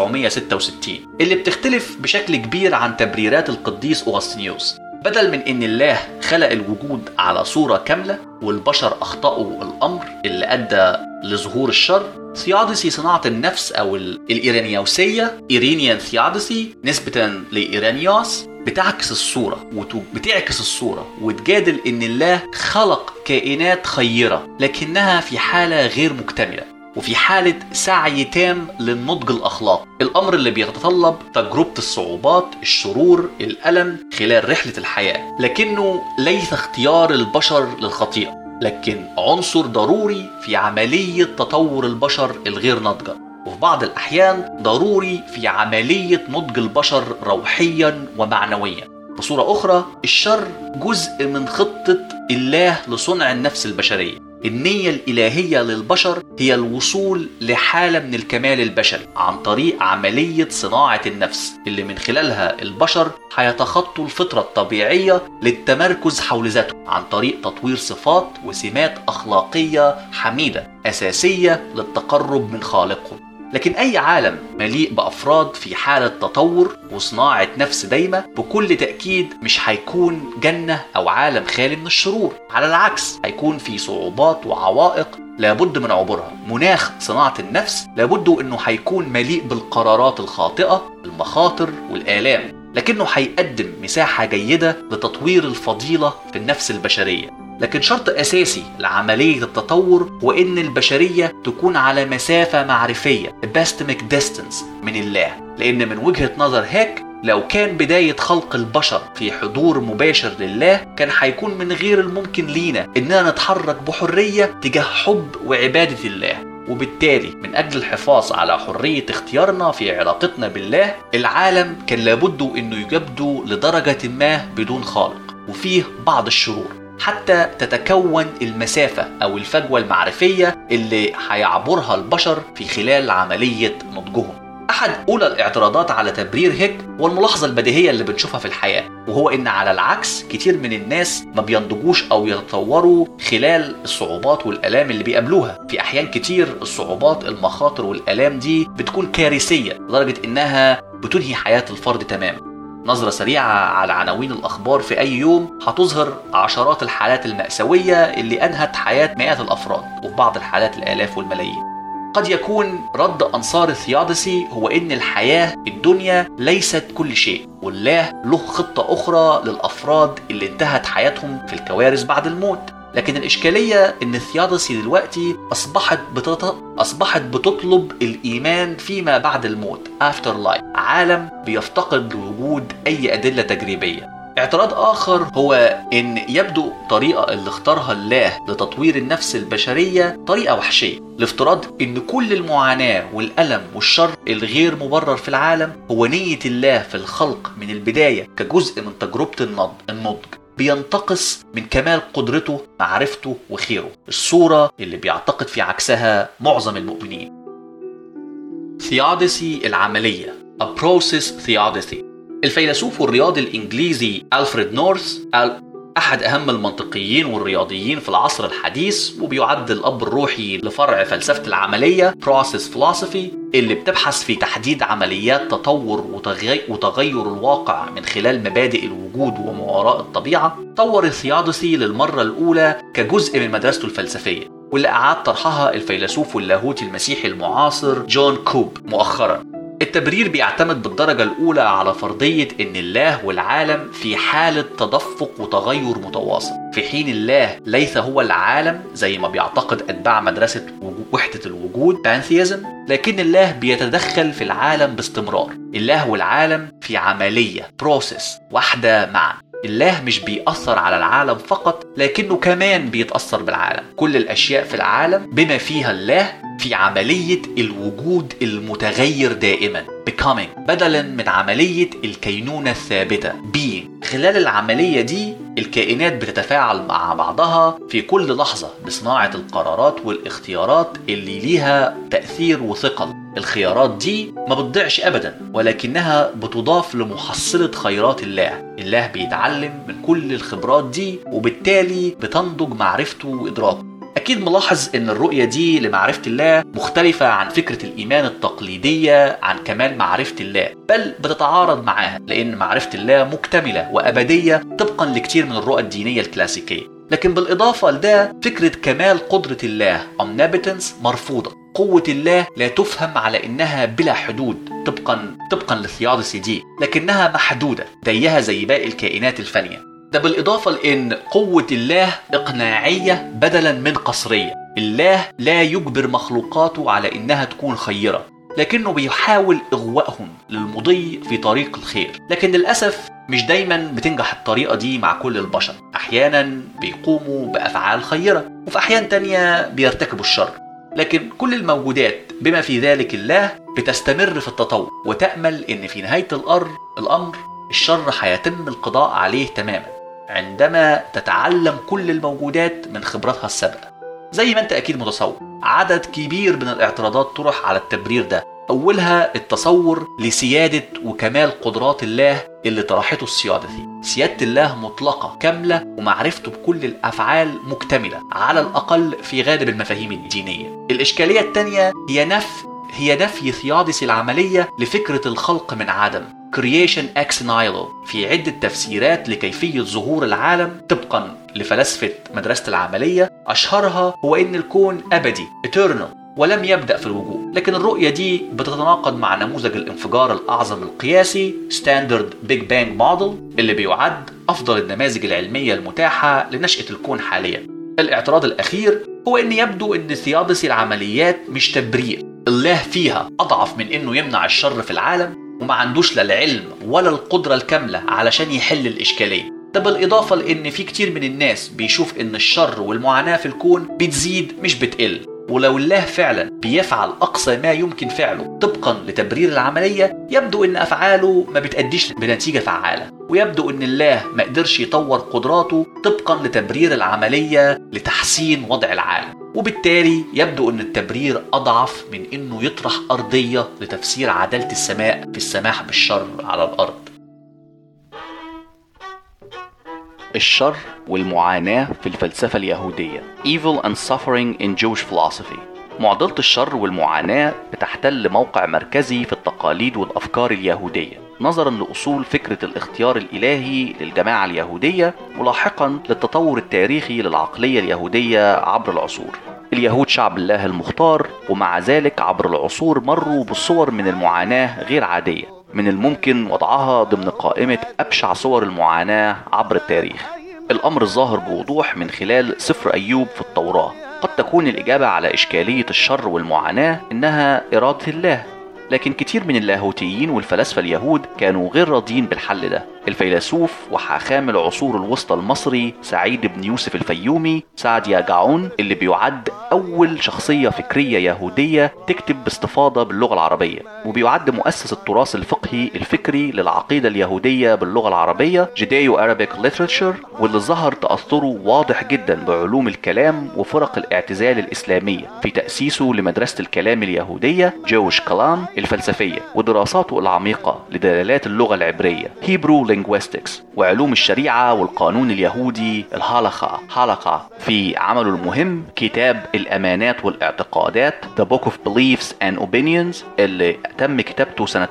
1966 اللي بتختلف بشكل كبير عن تبريرات القديس أغسطينيوس بدل من ان الله خلق الوجود على صورة كاملة والبشر اخطأوا الامر اللي ادى لظهور الشر ثيادسي صناعة النفس او الايرانيوسية ايرينيان ثيادسي نسبة لايرانيوس بتعكس الصورة وبتعكس الصورة وتجادل ان الله خلق كائنات خيرة لكنها في حالة غير مكتملة وفي حالة سعي تام للنضج الأخلاقي الأمر اللي بيتطلب تجربة الصعوبات الشرور الألم خلال رحلة الحياة لكنه ليس اختيار البشر للخطيئة لكن عنصر ضروري في عملية تطور البشر الغير ناضجة وفي بعض الأحيان ضروري في عملية نضج البشر روحيا ومعنويا بصورة أخرى الشر جزء من خطة الله لصنع النفس البشرية النية الإلهية للبشر هي الوصول لحالة من الكمال البشري عن طريق عملية صناعة النفس اللي من خلالها البشر هيتخطوا الفطرة الطبيعية للتمركز حول ذاتهم عن طريق تطوير صفات وسمات أخلاقية حميدة أساسية للتقرب من خالقهم لكن أي عالم مليء بأفراد في حالة تطور وصناعة نفس دايمة بكل تأكيد مش هيكون جنة أو عالم خالي من الشرور على العكس هيكون في صعوبات وعوائق لابد من عبورها مناخ صناعة النفس لابد أنه هيكون مليء بالقرارات الخاطئة المخاطر والآلام لكنه هيقدم مساحة جيدة لتطوير الفضيلة في النفس البشرية لكن شرط أساسي لعملية التطور هو إن البشرية تكون على مسافة معرفية epistemic distance من الله لأن من وجهة نظر هيك لو كان بداية خلق البشر في حضور مباشر لله كان هيكون من غير الممكن لينا إننا نتحرك بحرية تجاه حب وعبادة الله وبالتالي من أجل الحفاظ على حرية اختيارنا في علاقتنا بالله العالم كان لابد أنه يبدو لدرجة ما بدون خالق وفيه بعض الشرور حتى تتكون المسافة أو الفجوة المعرفية اللي هيعبرها البشر في خلال عملية نضجهم أحد أولى الاعتراضات على تبرير هيك هو الملاحظة البديهية اللي بنشوفها في الحياة وهو إن على العكس كتير من الناس ما بينضجوش أو يتطوروا خلال الصعوبات والآلام اللي بيقابلوها في أحيان كتير الصعوبات المخاطر والآلام دي بتكون كارثية لدرجة إنها بتنهي حياة الفرد تماما نظرة سريعة على عناوين الأخبار في أي يوم هتظهر عشرات الحالات المأساوية اللي أنهت حياة مئات الأفراد وفي بعض الحالات الآلاف والملايين قد يكون رد أنصار الثيادسي هو إن الحياة الدنيا ليست كل شيء والله له خطة أخرى للأفراد اللي انتهت حياتهم في الكوارث بعد الموت لكن الإشكالية إن الثيادسي دلوقتي أصبحت بتط... أصبحت بتطلب الإيمان فيما بعد الموت after life عالم بيفتقد لوجود أي أدلة تجريبية اعتراض آخر هو إن يبدو الطريقة اللي اختارها الله لتطوير النفس البشرية طريقة وحشية لافتراض إن كل المعاناة والألم والشر الغير مبرر في العالم هو نية الله في الخلق من البداية كجزء من تجربة النضج, النضج. بينتقص من كمال قدرته معرفته وخيره الصورة اللي بيعتقد في عكسها معظم المؤمنين ثيادسي العملية A Process Theodicy الفيلسوف والرياضي الإنجليزي ألفريد نورث أحد أهم المنطقيين والرياضيين في العصر الحديث وبيعد الأب الروحي لفرع فلسفة العملية Process Philosophy اللي بتبحث في تحديد عمليات تطور وتغي... وتغير الواقع من خلال مبادئ الوجود وما وراء الطبيعة طور الثيادسي للمرة الأولى كجزء من مدرسته الفلسفية واللي أعاد طرحها الفيلسوف واللاهوتي المسيحي المعاصر جون كوب مؤخرا التبرير بيعتمد بالدرجة الأولى على فرضية إن الله والعالم في حالة تدفق وتغير متواصل في حين الله ليس هو العالم زي ما بيعتقد أتباع مدرسة وحدة الوجود بانثيزم لكن الله بيتدخل في العالم باستمرار الله والعالم في عملية بروسيس واحدة معا الله مش بيأثر على العالم فقط لكنه كمان بيتأثر بالعالم كل الأشياء في العالم بما فيها الله في عملية الوجود المتغير دائما becoming بدلا من عملية الكينونة الثابتة being خلال العملية دي الكائنات بتتفاعل مع بعضها في كل لحظة بصناعة القرارات والاختيارات اللي ليها تأثير وثقل الخيارات دي ما بتضيعش ابدا ولكنها بتضاف لمحصلة خيرات الله الله بيتعلم من كل الخبرات دي وبالتالي بتنضج معرفته وادراكه أكيد ملاحظ إن الرؤية دي لمعرفة الله مختلفة عن فكرة الإيمان التقليدية عن كمال معرفة الله بل بتتعارض معاها لأن معرفة الله مكتملة وأبدية طبقا لكتير من الرؤى الدينية الكلاسيكية لكن بالإضافة لده فكرة كمال قدرة الله omnipotence مرفوضة قوة الله لا تفهم على إنها بلا حدود طبقا طبقا للثيادسي دي لكنها محدودة زيها زي باقي الكائنات الفانية ده بالإضافة لأن قوة الله إقناعية بدلا من قصرية الله لا يجبر مخلوقاته على إنها تكون خيرة لكنه بيحاول إغوائهم للمضي في طريق الخير لكن للأسف مش دايما بتنجح الطريقة دي مع كل البشر أحيانا بيقوموا بأفعال خيرة وفي أحيان تانية بيرتكبوا الشر لكن كل الموجودات بما في ذلك الله بتستمر في التطور وتأمل إن في نهاية الأمر الأمر الشر هيتم القضاء عليه تماما عندما تتعلم كل الموجودات من خبراتها السابقة زي ما انت اكيد متصور عدد كبير من الاعتراضات طرح على التبرير ده اولها التصور لسيادة وكمال قدرات الله اللي طرحته السيادثي سيادة الله مطلقة كاملة ومعرفته بكل الافعال مكتملة على الاقل في غالب المفاهيم الدينية الاشكالية الثانية هي نفي هي نفي ثيادس العملية لفكرة الخلق من عدم creation ex nihilo في عدة تفسيرات لكيفية ظهور العالم طبقا لفلسفة مدرسة العملية أشهرها هو إن الكون أبدي eternal ولم يبدأ في الوجود لكن الرؤية دي بتتناقض مع نموذج الانفجار الأعظم القياسي Standard Big Bang Model اللي بيعد أفضل النماذج العلمية المتاحة لنشأة الكون حاليا الاعتراض الأخير هو إن يبدو إن ثيادسي العمليات مش تبرير الله فيها أضعف من إنه يمنع الشر في العالم وما عندوش لا العلم ولا القدرة الكاملة علشان يحل الإشكالية ده بالإضافة لأن في كتير من الناس بيشوف إن الشر والمعاناة في الكون بتزيد مش بتقل ولو الله فعلا بيفعل أقصى ما يمكن فعله طبقا لتبرير العملية يبدو إن أفعاله ما بتأديش بنتيجة فعالة ويبدو إن الله ما قدرش يطور قدراته طبقا لتبرير العملية لتحسين وضع العالم وبالتالي يبدو أن التبرير أضعف من أنه يطرح أرضية لتفسير عدالة السماء في السماح بالشر على الأرض الشر والمعاناة في الفلسفة اليهودية Evil and Suffering in Jewish Philosophy معضلة الشر والمعاناة بتحتل موقع مركزي في التقاليد والأفكار اليهودية نظرا لأصول فكرة الاختيار الإلهي للجماعة اليهودية ولاحقا للتطور التاريخي للعقلية اليهودية عبر العصور اليهود شعب الله المختار ومع ذلك عبر العصور مروا بصور من المعاناة غير عادية من الممكن وضعها ضمن قائمة أبشع صور المعاناة عبر التاريخ الأمر الظاهر بوضوح من خلال سفر أيوب في التوراة قد تكون الإجابة على إشكالية الشر والمعاناة إنها إرادة الله لكن كتير من اللاهوتيين والفلاسفة اليهود كانوا غير راضيين بالحل ده الفيلسوف وحاخام العصور الوسطى المصري سعيد بن يوسف الفيومي سعد ياجعون اللي بيعد أول شخصية فكرية يهودية تكتب باستفاضة باللغة العربية وبيعد مؤسس التراث الفقهي الفكري للعقيدة اليهودية باللغة العربية جدايو Arabic Literature واللي ظهر تأثره واضح جدا بعلوم الكلام وفرق الاعتزال الإسلامية في تأسيسه لمدرسة الكلام اليهودية جوش كلام الفلسفية ودراساته العميقة لدلالات اللغة العبرية هيبرو linguistics وعلوم الشريعة والقانون اليهودي الهالخا هالخا في عمله المهم كتاب الأمانات والاعتقادات The Book of Beliefs and Opinions اللي تم كتابته سنة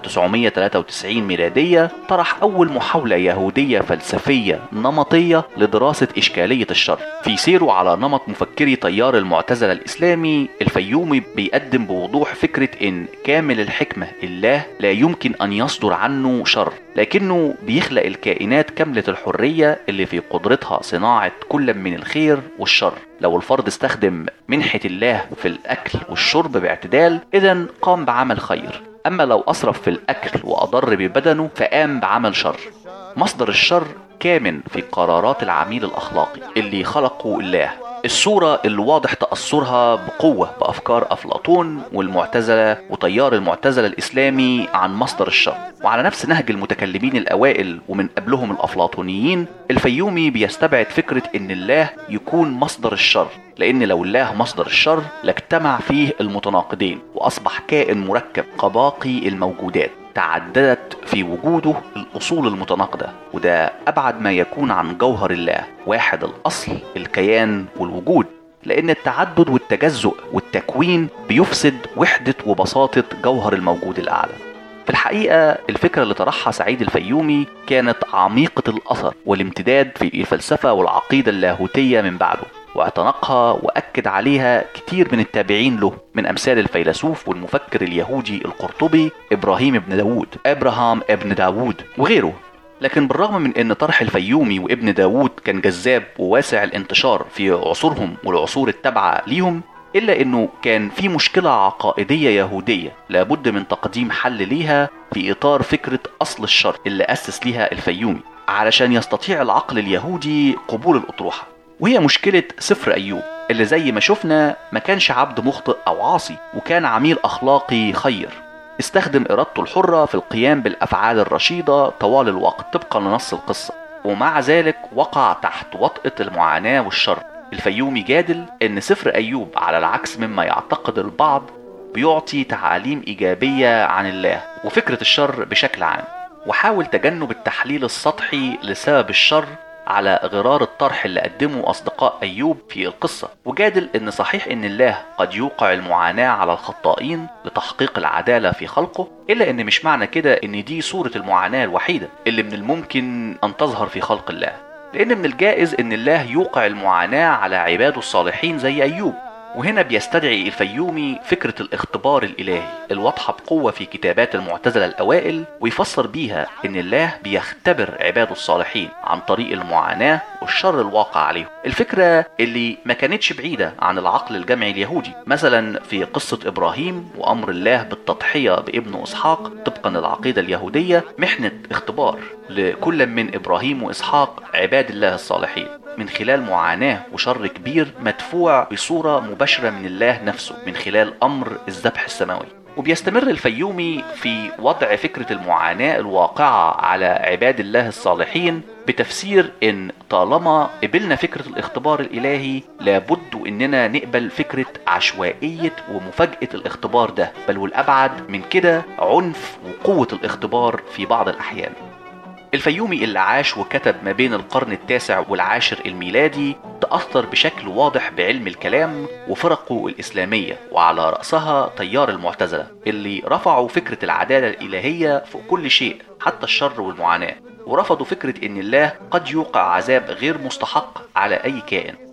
993 ميلادية طرح أول محاولة يهودية فلسفية نمطية لدراسة إشكالية الشر في سيره على نمط مفكري تيار المعتزلة الإسلامي الفيومي بيقدم بوضوح فكرة إن كامل الحكمة الله لا يمكن أن يصدر عنه شر لكنه بيخلق الكائنات كاملة الحرية اللي في قدرتها صناعة كل من الخير والشر لو الفرد استخدم منحة الله في الأكل والشرب باعتدال إذا قام بعمل خير أما لو أسرف في الأكل وأضر ببدنه فقام بعمل شر مصدر الشر كامن في قرارات العميل الأخلاقي اللي خلقه الله الصورة اللي واضح تأثرها بقوة بأفكار أفلاطون والمعتزلة وتيار المعتزلة الإسلامي عن مصدر الشر وعلى نفس نهج المتكلمين الأوائل ومن قبلهم الأفلاطونيين الفيومي بيستبعد فكرة إن الله يكون مصدر الشر لأن لو الله مصدر الشر لاجتمع فيه المتناقضين وأصبح كائن مركب كباقي الموجودات تعددت في وجوده الأصول المتناقضة وده أبعد ما يكون عن جوهر الله واحد الأصل الكيان والوجود لأن التعدد والتجزؤ والتكوين بيفسد وحدة وبساطة جوهر الموجود الأعلى في الحقيقة الفكرة اللي طرحها سعيد الفيومي كانت عميقة الأثر والامتداد في الفلسفة والعقيدة اللاهوتية من بعده واعتنقها واكد عليها كتير من التابعين له من امثال الفيلسوف والمفكر اليهودي القرطبي ابراهيم بن داوود ابراهام ابن داوود وغيره لكن بالرغم من ان طرح الفيومي وابن داوود كان جذاب وواسع الانتشار في عصورهم والعصور التابعه ليهم الا انه كان في مشكله عقائديه يهوديه لابد من تقديم حل ليها في اطار فكره اصل الشر اللي اسس ليها الفيومي علشان يستطيع العقل اليهودي قبول الاطروحه وهي مشكلة سفر أيوب اللي زي ما شفنا ما كانش عبد مخطئ أو عاصي وكان عميل أخلاقي خير استخدم إرادته الحرة في القيام بالأفعال الرشيدة طوال الوقت طبقا لنص القصة ومع ذلك وقع تحت وطأة المعاناة والشر الفيومي جادل إن سفر أيوب على العكس مما يعتقد البعض بيعطي تعاليم إيجابية عن الله وفكرة الشر بشكل عام وحاول تجنب التحليل السطحي لسبب الشر على غرار الطرح اللي قدمه أصدقاء أيوب في القصة وجادل إن صحيح إن الله قد يوقع المعاناة على الخطائين لتحقيق العدالة في خلقه إلا إن مش معنى كده إن دي صورة المعاناة الوحيدة اللي من الممكن أن تظهر في خلق الله لأن من الجائز إن الله يوقع المعاناة على عباده الصالحين زي أيوب وهنا بيستدعي الفيومي فكرة الاختبار الإلهي الواضحة بقوة في كتابات المعتزلة الأوائل ويفسر بيها إن الله بيختبر عباده الصالحين عن طريق المعاناة والشر الواقع عليهم الفكرة اللي ما كانتش بعيدة عن العقل الجمعي اليهودي مثلا في قصة إبراهيم وأمر الله بالتضحية بابنه إسحاق طبقا للعقيدة اليهودية محنة اختبار لكل من إبراهيم وإسحاق عباد الله الصالحين من خلال معاناة وشر كبير مدفوع بصورة مباشرة من الله نفسه من خلال أمر الذبح السماوي وبيستمر الفيومي في وضع فكرة المعاناة الواقعة على عباد الله الصالحين بتفسير ان طالما قبلنا فكرة الاختبار الالهي لابد اننا نقبل فكرة عشوائية ومفاجأة الاختبار ده بل والابعد من كده عنف وقوة الاختبار في بعض الاحيان الفيومي اللي عاش وكتب ما بين القرن التاسع والعاشر الميلادي تأثر بشكل واضح بعلم الكلام وفرقه الإسلامية وعلى رأسها تيار المعتزلة اللي رفعوا فكرة العدالة الإلهية فوق كل شيء حتى الشر والمعاناة ورفضوا فكرة إن الله قد يوقع عذاب غير مستحق على أي كائن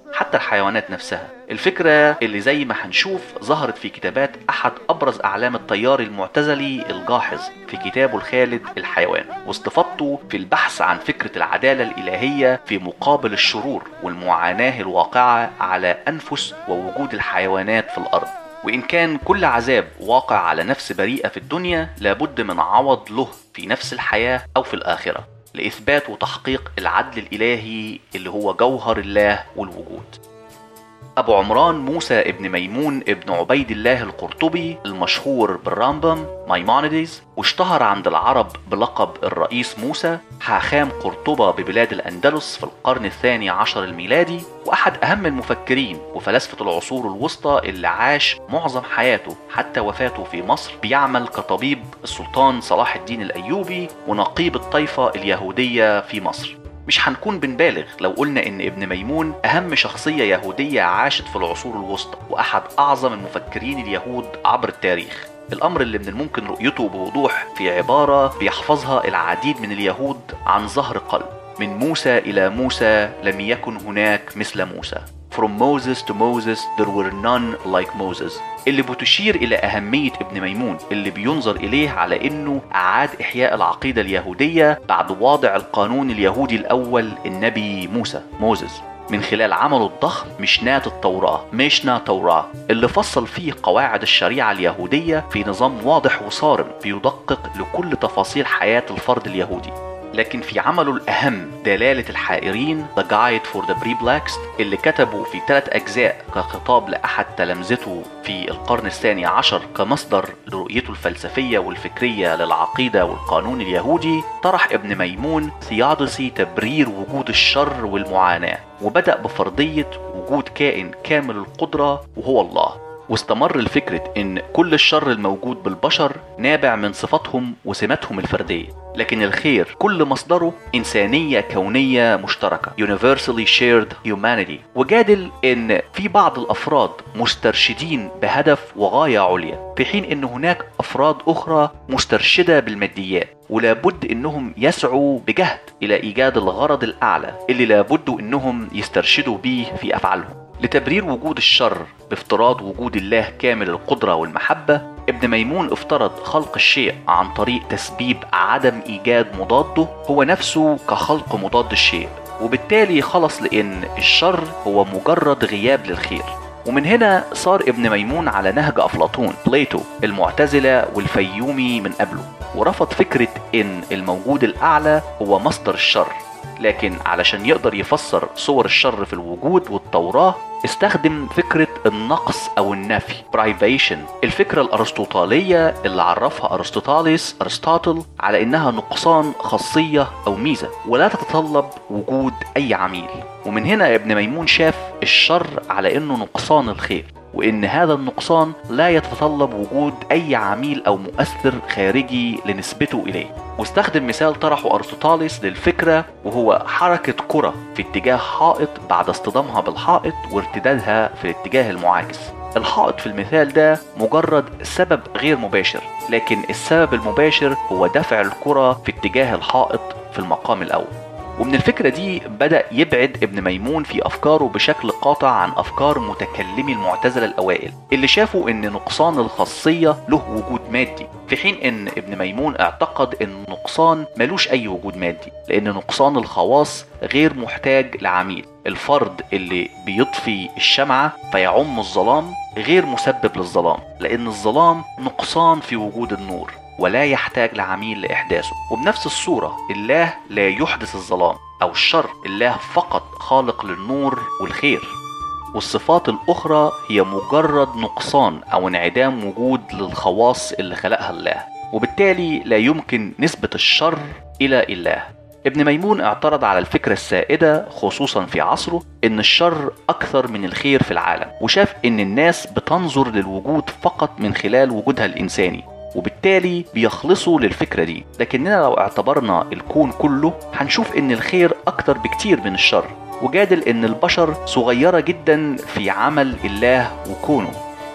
حتى الحيوانات نفسها الفكرة اللي زي ما هنشوف ظهرت في كتابات أحد أبرز أعلام التيار المعتزلي الجاحظ في كتابه الخالد الحيوان واستفادته في البحث عن فكرة العدالة الإلهية في مقابل الشرور والمعاناة الواقعة على أنفس ووجود الحيوانات في الأرض وإن كان كل عذاب واقع على نفس بريئة في الدنيا لابد من عوض له في نفس الحياة أو في الآخرة لإثبات وتحقيق العدل الإلهي اللي هو جوهر الله والوجود أبو عمران موسى ابن ميمون ابن عبيد الله القرطبي المشهور بالرامبم مايمونيديز واشتهر عند العرب بلقب الرئيس موسى حاخام قرطبة ببلاد الأندلس في القرن الثاني عشر الميلادي وأحد أهم المفكرين وفلاسفة العصور الوسطى اللي عاش معظم حياته حتى وفاته في مصر بيعمل كطبيب السلطان صلاح الدين الأيوبي ونقيب الطائفة اليهودية في مصر مش هنكون بنبالغ لو قلنا ان ابن ميمون اهم شخصيه يهوديه عاشت في العصور الوسطى واحد اعظم المفكرين اليهود عبر التاريخ الامر اللي من الممكن رؤيته بوضوح في عباره بيحفظها العديد من اليهود عن ظهر قلب من موسى الى موسى لم يكن هناك مثل موسى From Moses to Moses there were none like Moses اللي بتشير إلى أهمية ابن ميمون اللي بينظر إليه على إنه أعاد إحياء العقيدة اليهودية بعد وضع القانون اليهودي الأول النبي موسى موزس من خلال عمله الضخم مشناة التوراة مشنا توراة اللي فصل فيه قواعد الشريعة اليهودية في نظام واضح وصارم بيدقق لكل تفاصيل حياة الفرد اليهودي لكن في عمله الأهم دلالة الحائرين The Guide for the Pre-Blacks اللي كتبه في ثلاث أجزاء كخطاب لأحد تلامذته في القرن الثاني عشر كمصدر لرؤيته الفلسفية والفكرية للعقيدة والقانون اليهودي طرح ابن ميمون ثيادسي تبرير وجود الشر والمعاناة وبدأ بفرضية وجود كائن كامل القدرة وهو الله واستمر لفكرة إن كل الشر الموجود بالبشر نابع من صفاتهم وسماتهم الفردية لكن الخير كل مصدره إنسانية كونية مشتركة Universally Shared Humanity وجادل إن في بعض الأفراد مسترشدين بهدف وغاية عليا في حين إن هناك أفراد أخرى مسترشدة بالماديات ولابد إنهم يسعوا بجهد إلى إيجاد الغرض الأعلى اللي لابد إنهم يسترشدوا به في أفعالهم لتبرير وجود الشر بافتراض وجود الله كامل القدرة والمحبة ابن ميمون افترض خلق الشيء عن طريق تسبيب عدم إيجاد مضاده هو نفسه كخلق مضاد الشيء وبالتالي خلص لأن الشر هو مجرد غياب للخير ومن هنا صار ابن ميمون على نهج أفلاطون بليتو المعتزلة والفيومي من قبله ورفض فكرة إن الموجود الأعلى هو مصدر الشر لكن علشان يقدر يفسر صور الشر في الوجود والتوراة استخدم فكرة النقص أو النفي برايفيشن الفكرة الأرسطوطالية اللي عرفها أرسطوطاليس أرسطاطل على إنها نقصان خاصية أو ميزة ولا تتطلب وجود أي عميل ومن هنا ابن ميمون شاف الشر على إنه نقصان الخير وإن هذا النقصان لا يتطلب وجود أي عميل أو مؤثر خارجي لنسبته إليه واستخدم مثال طرحه أرسطاليس للفكرة وهو حركة كرة في اتجاه حائط بعد اصطدامها بالحائط وارتدادها في الاتجاه المعاكس الحائط في المثال ده مجرد سبب غير مباشر لكن السبب المباشر هو دفع الكرة في اتجاه الحائط في المقام الأول ومن الفكرة دي بدأ يبعد ابن ميمون في أفكاره بشكل قاطع عن أفكار متكلمي المعتزلة الأوائل اللي شافوا إن نقصان الخاصية له وجود مادي في حين إن ابن ميمون اعتقد إن النقصان ملوش أي وجود مادي لأن نقصان الخواص غير محتاج لعميل الفرد اللي بيطفي الشمعة فيعم الظلام غير مسبب للظلام لأن الظلام نقصان في وجود النور ولا يحتاج لعميل لإحداثه وبنفس الصورة الله لا يحدث الظلام أو الشر الله فقط خالق للنور والخير والصفات الأخرى هي مجرد نقصان أو انعدام وجود للخواص اللي خلقها الله وبالتالي لا يمكن نسبة الشر إلى الله ابن ميمون اعترض على الفكرة السائدة خصوصا في عصره ان الشر اكثر من الخير في العالم وشاف ان الناس بتنظر للوجود فقط من خلال وجودها الانساني وبالتالي بيخلصوا للفكرة دي لكننا لو اعتبرنا الكون كله هنشوف ان الخير اكتر بكتير من الشر وجادل ان البشر صغيرة جدا في عمل الله وكونه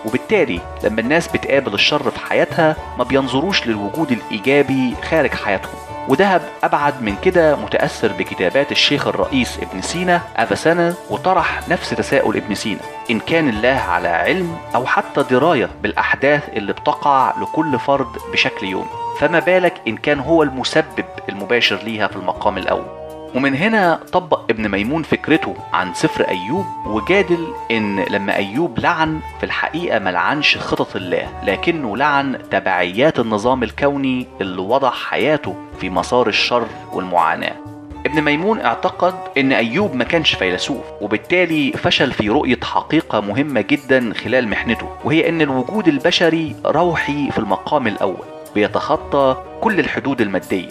وبالتالي لما الناس بتقابل الشر في حياتها ما بينظروش للوجود الإيجابي خارج حياتهم ودهب أبعد من كده متأثر بكتابات الشيخ الرئيس ابن سينا أفسنة وطرح نفس تساؤل ابن سينا إن كان الله على علم أو حتى دراية بالأحداث اللي بتقع لكل فرد بشكل يومي فما بالك إن كان هو المسبب المباشر ليها في المقام الأول ومن هنا طبق ابن ميمون فكرته عن سفر أيوب وجادل إن لما أيوب لعن في الحقيقة ما لعنش خطط الله لكنه لعن تبعيات النظام الكوني اللي وضع حياته في مسار الشر والمعاناة ابن ميمون اعتقد ان ايوب ما كانش فيلسوف وبالتالي فشل في رؤية حقيقة مهمة جدا خلال محنته وهي ان الوجود البشري روحي في المقام الاول بيتخطى كل الحدود المادية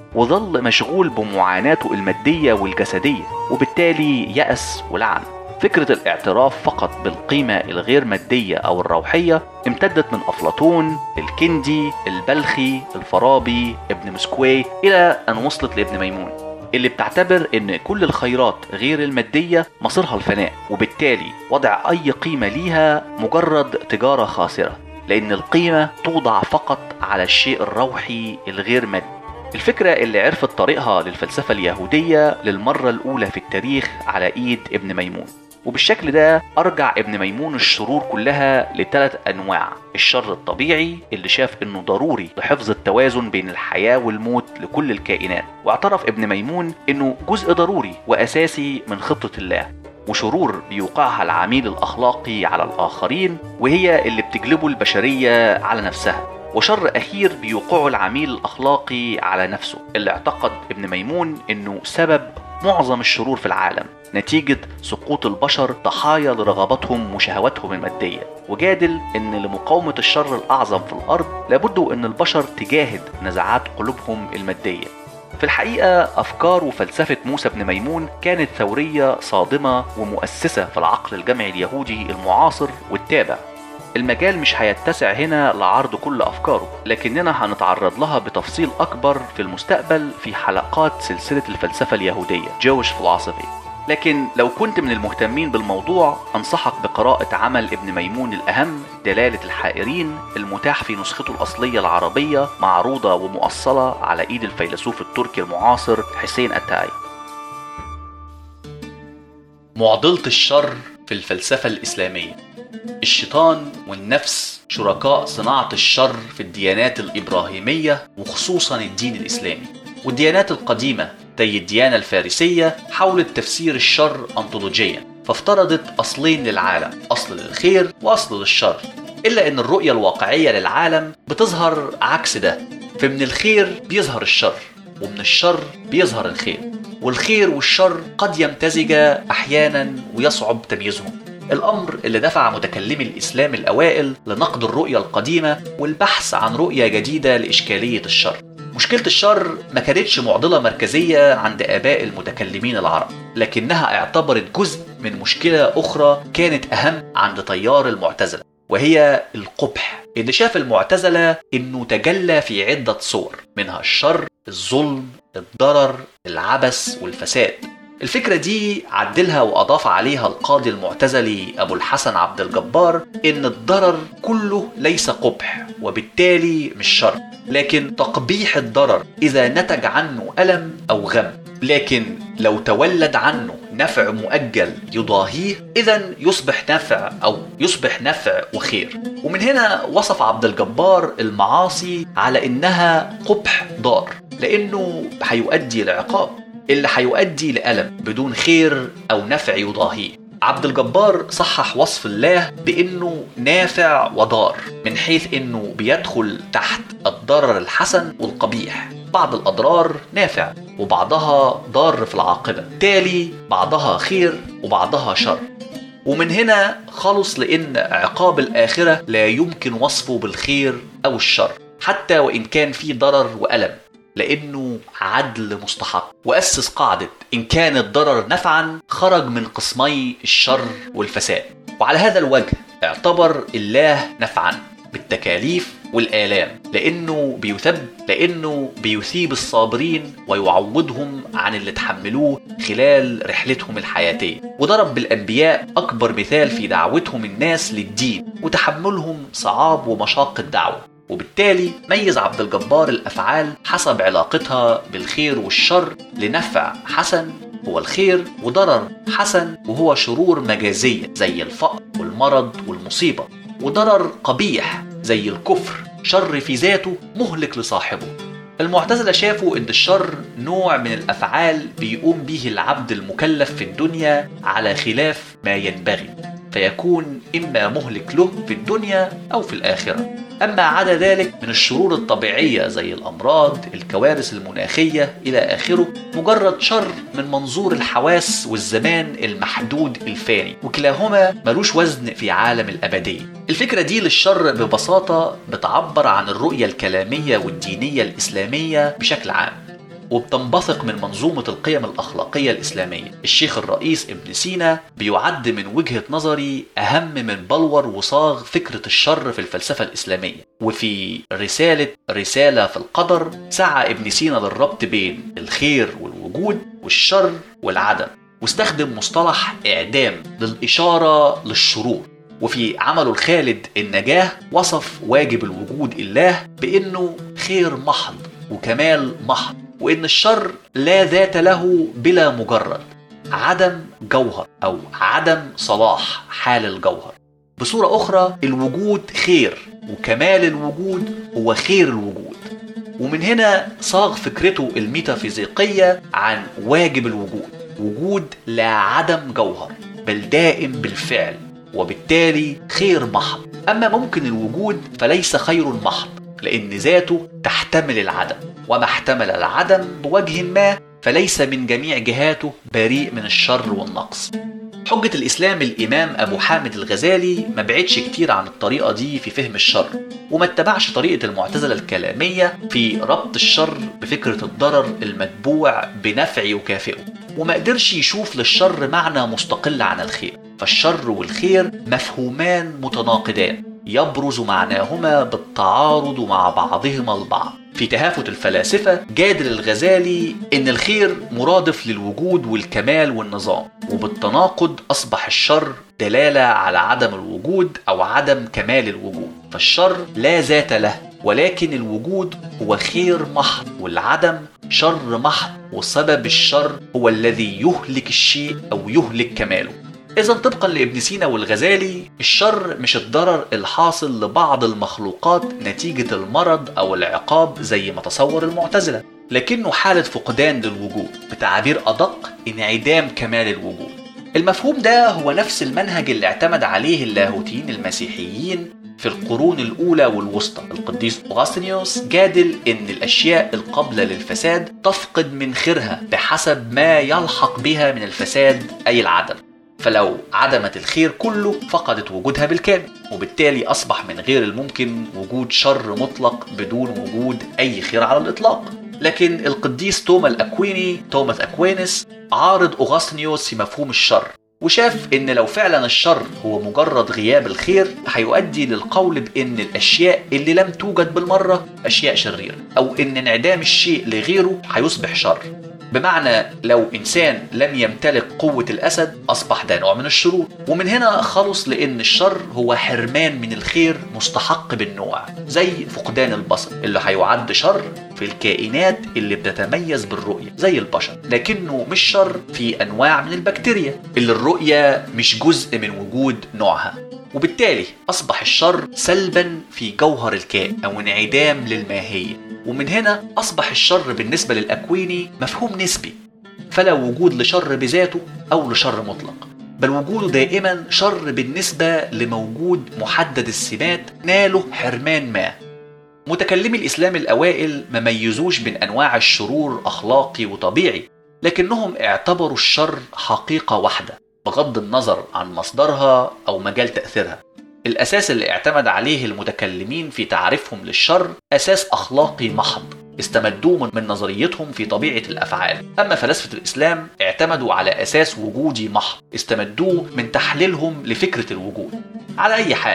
وظل مشغول بمعاناته المادية والجسدية وبالتالي يأس ولعن فكرة الاعتراف فقط بالقيمة الغير مادية أو الروحية امتدت من أفلاطون، الكندي، البلخي، الفارابي، ابن مسكوي إلى أن وصلت لابن ميمون اللي بتعتبر ان كل الخيرات غير المادية مصيرها الفناء وبالتالي وضع اي قيمة ليها مجرد تجارة خاسرة لان القيمة توضع فقط على الشيء الروحي الغير مادي الفكرة اللي عرفت طريقها للفلسفة اليهودية للمرة الأولى في التاريخ على إيد ابن ميمون وبالشكل ده أرجع ابن ميمون الشرور كلها لثلاث أنواع الشر الطبيعي اللي شاف إنه ضروري لحفظ التوازن بين الحياة والموت لكل الكائنات واعترف ابن ميمون إنه جزء ضروري وأساسي من خطة الله وشرور بيوقعها العميل الأخلاقي على الآخرين وهي اللي بتجلبه البشرية على نفسها وشر أخير بيوقعه العميل الأخلاقي على نفسه اللي اعتقد ابن ميمون إنه سبب معظم الشرور في العالم نتيجة سقوط البشر ضحايا لرغباتهم وشهواتهم المادية وجادل ان لمقاومة الشر الأعظم في الأرض لابد ان البشر تجاهد نزعات قلوبهم المادية في الحقيقة أفكار وفلسفة موسى بن ميمون كانت ثورية صادمة ومؤسسة في العقل الجمعي اليهودي المعاصر والتابع المجال مش هيتسع هنا لعرض كل أفكاره لكننا هنتعرض لها بتفصيل أكبر في المستقبل في حلقات سلسلة الفلسفة اليهودية Jewish Philosophy لكن لو كنت من المهتمين بالموضوع أنصحك بقراءة عمل ابن ميمون الأهم دلالة الحائرين المتاح في نسخته الأصلية العربية معروضة ومؤصلة على إيد الفيلسوف التركي المعاصر حسين التاي معضلة الشر في الفلسفة الإسلامية الشيطان والنفس شركاء صناعة الشر في الديانات الإبراهيمية وخصوصا الدين الإسلامي والديانات القديمة زي الديانة الفارسية حاولت تفسير الشر أنطولوجيا فافترضت أصلين للعالم أصل للخير وأصل للشر إلا أن الرؤية الواقعية للعالم بتظهر عكس ده فمن الخير بيظهر الشر ومن الشر بيظهر الخير والخير والشر قد يمتزجا أحيانا ويصعب تمييزهم الأمر اللي دفع متكلمي الإسلام الأوائل لنقد الرؤية القديمة والبحث عن رؤية جديدة لإشكالية الشر مشكلة الشر ما كانتش معضلة مركزية عند آباء المتكلمين العرب لكنها اعتبرت جزء من مشكلة أخرى كانت أهم عند تيار المعتزلة وهي القبح اللي شاف المعتزلة إنه تجلى في عدة صور منها الشر الظلم الضرر العبث والفساد الفكرة دي عدلها وأضاف عليها القاضي المعتزلي أبو الحسن عبد الجبار إن الضرر كله ليس قبح وبالتالي مش شر لكن تقبيح الضرر إذا نتج عنه ألم أو غم لكن لو تولد عنه نفع مؤجل يضاهيه إذا يصبح نفع أو يصبح نفع وخير ومن هنا وصف عبد الجبار المعاصي على إنها قبح ضار لأنه هيؤدي لعقاب اللي هيؤدي لألم بدون خير أو نفع يضاهيه عبد الجبار صحح وصف الله بانه نافع وضار من حيث انه بيدخل تحت الضرر الحسن والقبيح بعض الاضرار نافع وبعضها ضار في العاقبه تالي بعضها خير وبعضها شر ومن هنا خلص لان عقاب الاخره لا يمكن وصفه بالخير او الشر حتى وان كان في ضرر والم لانه عدل مستحق واسس قاعده ان كان الضرر نفعا خرج من قسمي الشر والفساد وعلى هذا الوجه اعتبر الله نفعا بالتكاليف والآلام لأنه بيثب لأنه بيثيب الصابرين ويعوضهم عن اللي تحملوه خلال رحلتهم الحياتية وضرب بالأنبياء أكبر مثال في دعوتهم الناس للدين وتحملهم صعاب ومشاق الدعوة وبالتالي ميز عبد الجبار الافعال حسب علاقتها بالخير والشر لنفع حسن هو الخير وضرر حسن وهو شرور مجازيه زي الفقر والمرض والمصيبه وضرر قبيح زي الكفر شر في ذاته مهلك لصاحبه المعتزلة شافوا إن الشر نوع من الأفعال بيقوم به العبد المكلف في الدنيا على خلاف ما ينبغي فيكون إما مهلك له في الدنيا أو في الآخرة أما عدا ذلك من الشرور الطبيعية زي الأمراض الكوارث المناخية إلى آخره مجرد شر من منظور الحواس والزمان المحدود الفاني وكلاهما ملوش وزن في عالم الأبدية الفكرة دي للشر ببساطة بتعبر عن الرؤية الكلامية والدينية الإسلامية بشكل عام وبتنبثق من منظومة القيم الأخلاقية الإسلامية الشيخ الرئيس ابن سينا بيعد من وجهة نظري أهم من بلور وصاغ فكرة الشر في الفلسفة الإسلامية وفي رسالة رسالة في القدر سعى ابن سينا للربط بين الخير والوجود والشر والعدم واستخدم مصطلح إعدام للإشارة للشرور وفي عمله الخالد النجاة وصف واجب الوجود الله بأنه خير محض وكمال محض وإن الشر لا ذات له بلا مجرد عدم جوهر أو عدم صلاح حال الجوهر بصورة أخرى الوجود خير وكمال الوجود هو خير الوجود ومن هنا صاغ فكرته الميتافيزيقية عن واجب الوجود وجود لا عدم جوهر بل دائم بالفعل وبالتالي خير محض أما ممكن الوجود فليس خير محض لأن ذاته تحتمل العدم وما احتمل العدم بوجه ما فليس من جميع جهاته بريء من الشر والنقص حجة الإسلام الإمام أبو حامد الغزالي ما بعدش كتير عن الطريقة دي في فهم الشر وما اتبعش طريقة المعتزلة الكلامية في ربط الشر بفكرة الضرر المتبوع بنفع يكافئه وما قدرش يشوف للشر معنى مستقل عن الخير فالشر والخير مفهومان متناقضان يبرز معناهما بالتعارض مع بعضهما البعض في تهافت الفلاسفة جادل الغزالي إن الخير مرادف للوجود والكمال والنظام وبالتناقض أصبح الشر دلالة على عدم الوجود أو عدم كمال الوجود فالشر لا ذات له ولكن الوجود هو خير محض والعدم شر محض وسبب الشر هو الذي يهلك الشيء أو يهلك كماله إذا طبقا لابن سينا والغزالي الشر مش الضرر الحاصل لبعض المخلوقات نتيجة المرض أو العقاب زي ما تصور المعتزلة لكنه حالة فقدان للوجود بتعبير أدق انعدام كمال الوجود المفهوم ده هو نفس المنهج اللي اعتمد عليه اللاهوتيين المسيحيين في القرون الأولى والوسطى القديس أغسطينوس جادل إن الأشياء القابلة للفساد تفقد من خيرها بحسب ما يلحق بها من الفساد أي العدم فلو عدمت الخير كله فقدت وجودها بالكامل وبالتالي أصبح من غير الممكن وجود شر مطلق بدون وجود أي خير على الإطلاق لكن القديس توما الأكويني توماس أكوينس عارض أغسطينوس في مفهوم الشر وشاف ان لو فعلا الشر هو مجرد غياب الخير هيؤدي للقول بان الاشياء اللي لم توجد بالمره اشياء شريره او ان انعدام الشيء لغيره هيصبح شر بمعنى لو انسان لم يمتلك قوه الاسد اصبح ده نوع من الشرور ومن هنا خلص لان الشر هو حرمان من الخير مستحق بالنوع زي فقدان البصر اللي هيعد شر في الكائنات اللي بتتميز بالرؤيه زي البشر لكنه مش شر في انواع من البكتيريا اللي الرؤيه مش جزء من وجود نوعها وبالتالي اصبح الشر سلبا في جوهر الكائن او انعدام للماهيه ومن هنا أصبح الشر بالنسبة للأكويني مفهوم نسبي فلا وجود لشر بذاته أو لشر مطلق بل وجوده دائما شر بالنسبة لموجود محدد السمات ناله حرمان ما متكلمي الإسلام الأوائل ما ميزوش بين أنواع الشرور أخلاقي وطبيعي لكنهم اعتبروا الشر حقيقة واحدة بغض النظر عن مصدرها أو مجال تأثيرها الأساس اللي اعتمد عليه المتكلمين في تعريفهم للشر أساس أخلاقي محض استمدوه من نظريتهم في طبيعة الأفعال أما فلاسفة الإسلام اعتمدوا على أساس وجودي محض استمدوه من تحليلهم لفكرة الوجود على أي حال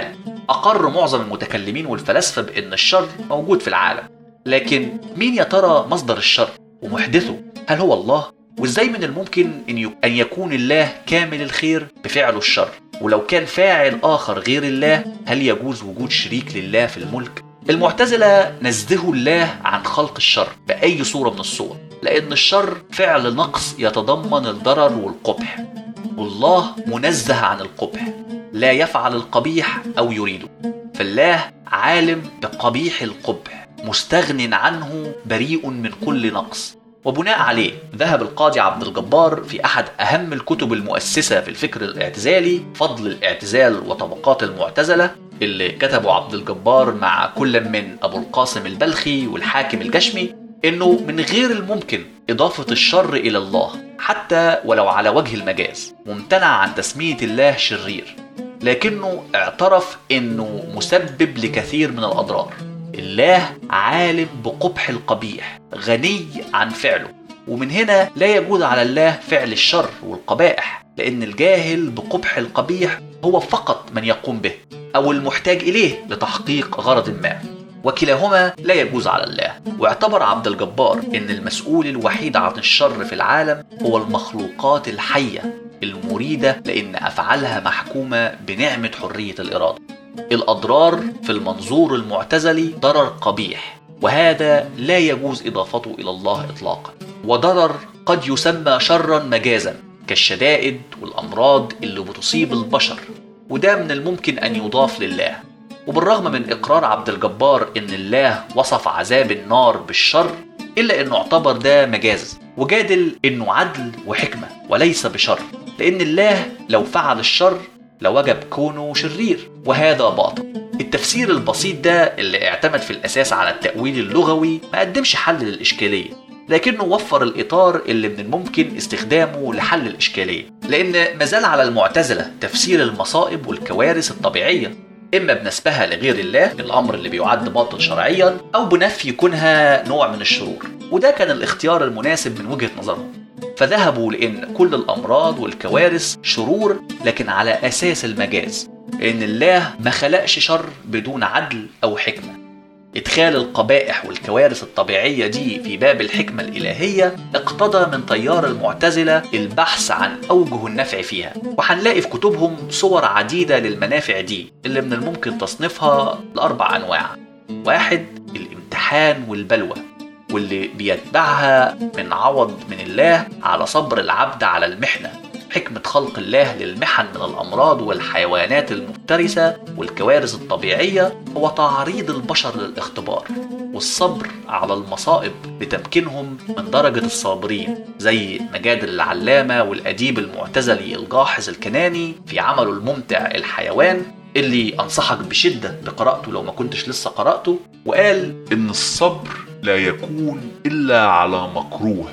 أقر معظم المتكلمين والفلاسفة بأن الشر موجود في العالم لكن مين يا ترى مصدر الشر ومحدثه هل هو الله وازاي من الممكن ان يك- ان يكون الله كامل الخير بفعله الشر ولو كان فاعل اخر غير الله هل يجوز وجود شريك لله في الملك المعتزله نزهوا الله عن خلق الشر باي صوره من الصور لان الشر فعل نقص يتضمن الضرر والقبح والله منزه عن القبح لا يفعل القبيح او يريده فالله عالم بقبيح القبح مستغن عنه بريء من كل نقص وبناء عليه ذهب القاضي عبد الجبار في احد اهم الكتب المؤسسه في الفكر الاعتزالي فضل الاعتزال وطبقات المعتزله اللي كتبه عبد الجبار مع كل من ابو القاسم البلخي والحاكم الجشمي انه من غير الممكن اضافه الشر الى الله حتى ولو على وجه المجاز ممتنع عن تسميه الله شرير لكنه اعترف انه مسبب لكثير من الاضرار الله عالم بقبح القبيح غني عن فعله ومن هنا لا يجوز على الله فعل الشر والقبائح لان الجاهل بقبح القبيح هو فقط من يقوم به او المحتاج اليه لتحقيق غرض ما وكلاهما لا يجوز على الله واعتبر عبد الجبار ان المسؤول الوحيد عن الشر في العالم هو المخلوقات الحيه المريده لان افعالها محكومه بنعمه حريه الاراده الاضرار في المنظور المعتزلي ضرر قبيح وهذا لا يجوز اضافته الى الله اطلاقا وضرر قد يسمى شرا مجازا كالشدائد والامراض اللي بتصيب البشر وده من الممكن ان يضاف لله وبالرغم من اقرار عبد الجبار ان الله وصف عذاب النار بالشر الا انه اعتبر ده مجاز وجادل انه عدل وحكمه وليس بشر لان الله لو فعل الشر لوجب كونه شرير وهذا باطل التفسير البسيط ده اللي اعتمد في الاساس على التاويل اللغوي ما قدمش حل للاشكاليه لكنه وفر الاطار اللي من الممكن استخدامه لحل الاشكاليه لان مازال على المعتزله تفسير المصائب والكوارث الطبيعيه اما بنسبها لغير الله الامر اللي بيعد باطل شرعيا او بنفي كونها نوع من الشرور وده كان الاختيار المناسب من وجهه نظرهم فذهبوا لان كل الامراض والكوارث شرور لكن على اساس المجاز ان الله ما خلقش شر بدون عدل او حكمه ادخال القبائح والكوارث الطبيعيه دي في باب الحكمه الالهيه اقتضى من تيار المعتزله البحث عن اوجه النفع فيها وهنلاقي في كتبهم صور عديده للمنافع دي اللي من الممكن تصنيفها لاربع انواع واحد الامتحان والبلوى واللي بيتبعها من عوض من الله على صبر العبد على المحنه حكمة خلق الله للمحن من الأمراض والحيوانات المفترسة والكوارث الطبيعية هو تعريض البشر للاختبار والصبر على المصائب لتمكينهم من درجة الصابرين زي مجادل العلامة والأديب المعتزلي الجاحظ الكناني في عمله الممتع الحيوان اللي أنصحك بشدة بقراءته لو ما كنتش لسه قرأته وقال إن الصبر لا يكون إلا على مكروه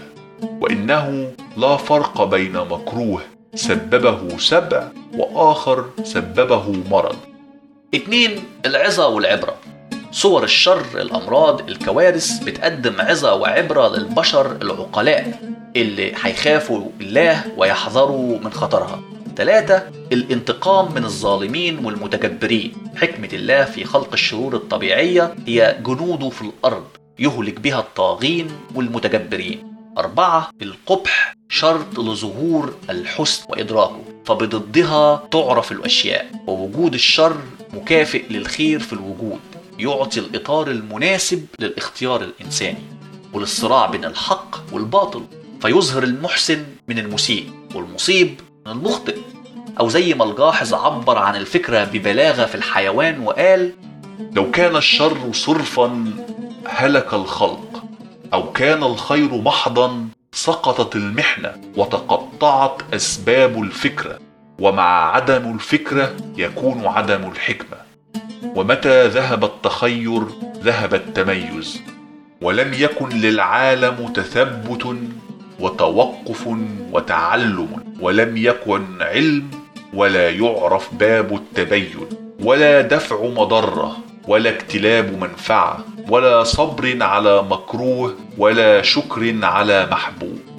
وإنه لا فرق بين مكروه سببه سبع وآخر سببه مرض اتنين العظة والعبرة صور الشر الأمراض الكوارث بتقدم عظة وعبرة للبشر العقلاء اللي هيخافوا الله ويحذروا من خطرها ثلاثة الانتقام من الظالمين والمتكبرين حكمة الله في خلق الشرور الطبيعية هي جنوده في الأرض يهلك بها الطاغين والمتجبرين أربعة القبح شرط لظهور الحسن وإدراكه فبضدها تعرف الأشياء ووجود الشر مكافئ للخير في الوجود يعطي الإطار المناسب للاختيار الإنساني وللصراع بين الحق والباطل فيظهر المحسن من المسيء والمصيب من المخطئ أو زي ما الجاحظ عبر عن الفكرة ببلاغة في الحيوان وقال لو كان الشر صرفا هلك الخلق أو كان الخير محضا سقطت المحنة وتقطعت أسباب الفكرة ومع عدم الفكرة يكون عدم الحكمة ومتى ذهب التخير ذهب التميز ولم يكن للعالم تثبت وتوقف وتعلم ولم يكن علم ولا يعرف باب التبين ولا دفع مضره ولا اكتلاب منفعه ولا صبر على مكروه ولا شكر على محبوب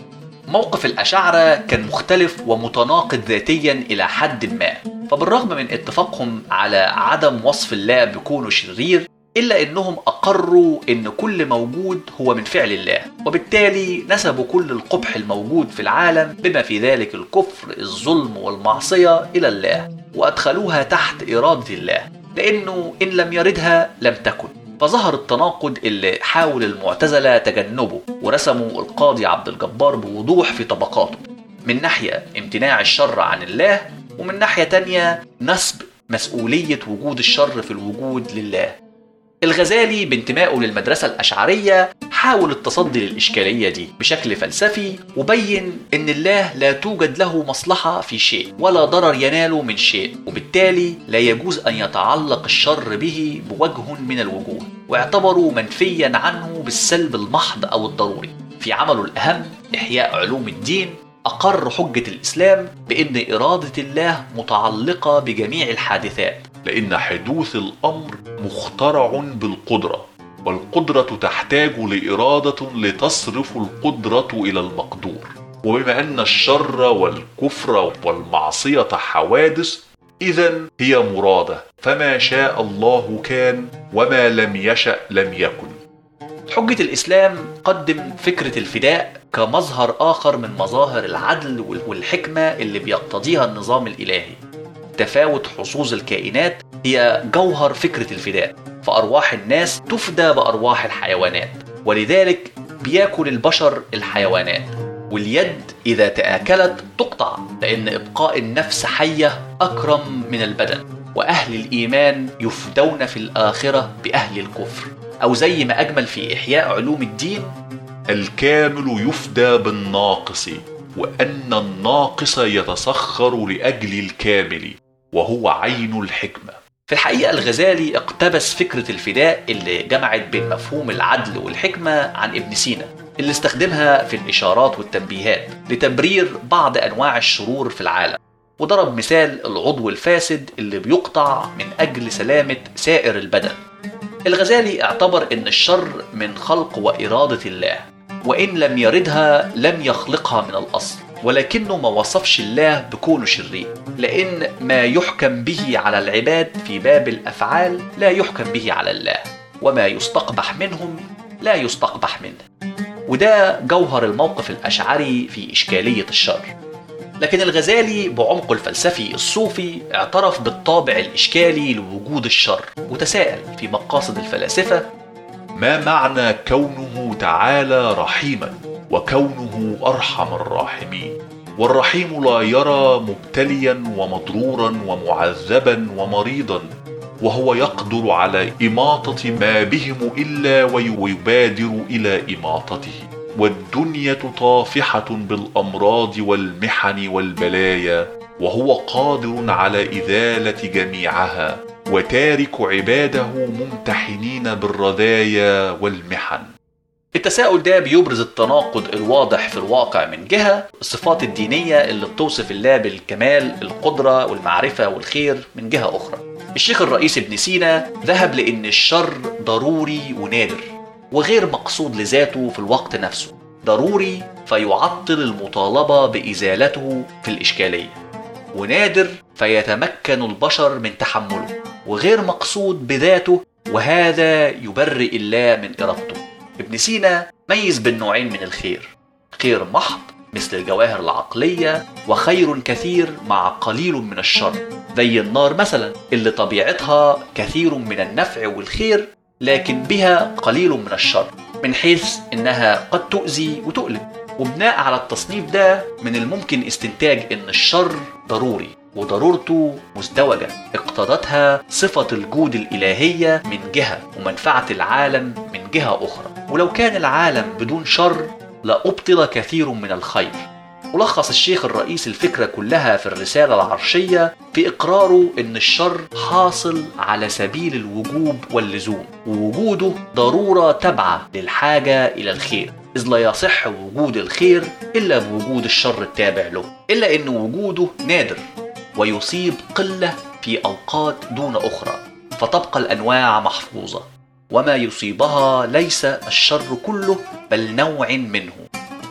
موقف الأشاعرة كان مختلف ومتناقض ذاتيا إلى حد ما فبالرغم من اتفاقهم على عدم وصف الله بكونه شرير إلا أنهم أقروا أن كل موجود هو من فعل الله وبالتالي نسبوا كل القبح الموجود في العالم بما في ذلك الكفر الظلم والمعصية إلى الله وأدخلوها تحت إرادة الله لأنه إن لم يردها لم تكن فظهر التناقض اللي حاول المعتزلة تجنبه ورسموا القاضي عبد الجبار بوضوح في طبقاته من ناحية امتناع الشر عن الله ومن ناحية تانية نسب مسؤولية وجود الشر في الوجود لله الغزالي بانتمائه للمدرسة الأشعرية حاول التصدي للإشكالية دي بشكل فلسفي وبين إن الله لا توجد له مصلحة في شيء ولا ضرر يناله من شيء وبالتالي لا يجوز أن يتعلق الشر به بوجه من الوجوه واعتبروا منفيا عنه بالسلب المحض أو الضروري في عمله الأهم إحياء علوم الدين أقر حجة الإسلام بأن إرادة الله متعلقة بجميع الحادثات لأن حدوث الأمر مخترع بالقدرة والقدرة تحتاج لإرادة لتصرف القدرة إلى المقدور وبما أن الشر والكفر والمعصية حوادث إذا هي مرادة فما شاء الله كان وما لم يشأ لم يكن حجة الإسلام قدم فكرة الفداء كمظهر آخر من مظاهر العدل والحكمة اللي بيقتضيها النظام الإلهي تفاوت حظوظ الكائنات هي جوهر فكرة الفداء فأرواح الناس تفدى بأرواح الحيوانات ولذلك بياكل البشر الحيوانات واليد إذا تآكلت تقطع لأن إبقاء النفس حية أكرم من البدن وأهل الإيمان يفدون في الآخرة بأهل الكفر أو زي ما أجمل في إحياء علوم الدين الكامل يفدى بالناقص وأن الناقص يتسخر لأجل الكامل وهو عين الحكمة في الحقيقة الغزالي اقتبس فكرة الفداء اللي جمعت بين مفهوم العدل والحكمة عن ابن سينا اللي استخدمها في الإشارات والتنبيهات لتبرير بعض أنواع الشرور في العالم وضرب مثال العضو الفاسد اللي بيقطع من أجل سلامة سائر البدن الغزالي اعتبر أن الشر من خلق وإرادة الله وإن لم يردها لم يخلقها من الأصل ولكنه ما وصفش الله بكونه شرير لأن ما يحكم به على العباد في باب الأفعال لا يحكم به على الله وما يستقبح منهم لا يستقبح منه وده جوهر الموقف الأشعري في إشكالية الشر لكن الغزالي بعمقه الفلسفي الصوفي اعترف بالطابع الإشكالي لوجود الشر وتساءل في مقاصد الفلاسفة ما معنى كونه تعالى رحيما وكونه ارحم الراحمين والرحيم لا يرى مبتليا ومضرورا ومعذبا ومريضا وهو يقدر على اماطه ما بهم الا ويبادر الى اماطته والدنيا طافحه بالامراض والمحن والبلايا وهو قادر على ازاله جميعها وتارك عباده ممتحنين بالرذايا والمحن التساؤل ده بيبرز التناقض الواضح في الواقع من جهة الصفات الدينية اللي بتوصف الله بالكمال القدرة والمعرفة والخير من جهة أخرى الشيخ الرئيس ابن سينا ذهب لأن الشر ضروري ونادر وغير مقصود لذاته في الوقت نفسه ضروري فيعطل المطالبة بإزالته في الإشكالية ونادر فيتمكن البشر من تحمله وغير مقصود بذاته وهذا يبرئ الله من إرادته ابن سينا ميز بين نوعين من الخير خير محض مثل الجواهر العقلية وخير كثير مع قليل من الشر زي النار مثلا اللي طبيعتها كثير من النفع والخير لكن بها قليل من الشر من حيث انها قد تؤذي وتؤلم وبناء على التصنيف ده من الممكن استنتاج ان الشر ضروري وضرورته مزدوجة اقتضتها صفة الجود الإلهية من جهة ومنفعة العالم من جهة أخرى ولو كان العالم بدون شر لأبطل كثير من الخير ولخص الشيخ الرئيس الفكرة كلها في الرسالة العرشية في إقراره إن الشر حاصل على سبيل الوجوب واللزوم ووجوده ضرورة تبعة للحاجة إلى الخير إذ لا يصح وجود الخير إلا بوجود الشر التابع له إلا أن وجوده نادر ويصيب قلة في أوقات دون أخرى فتبقى الأنواع محفوظة وما يصيبها ليس الشر كله بل نوع منه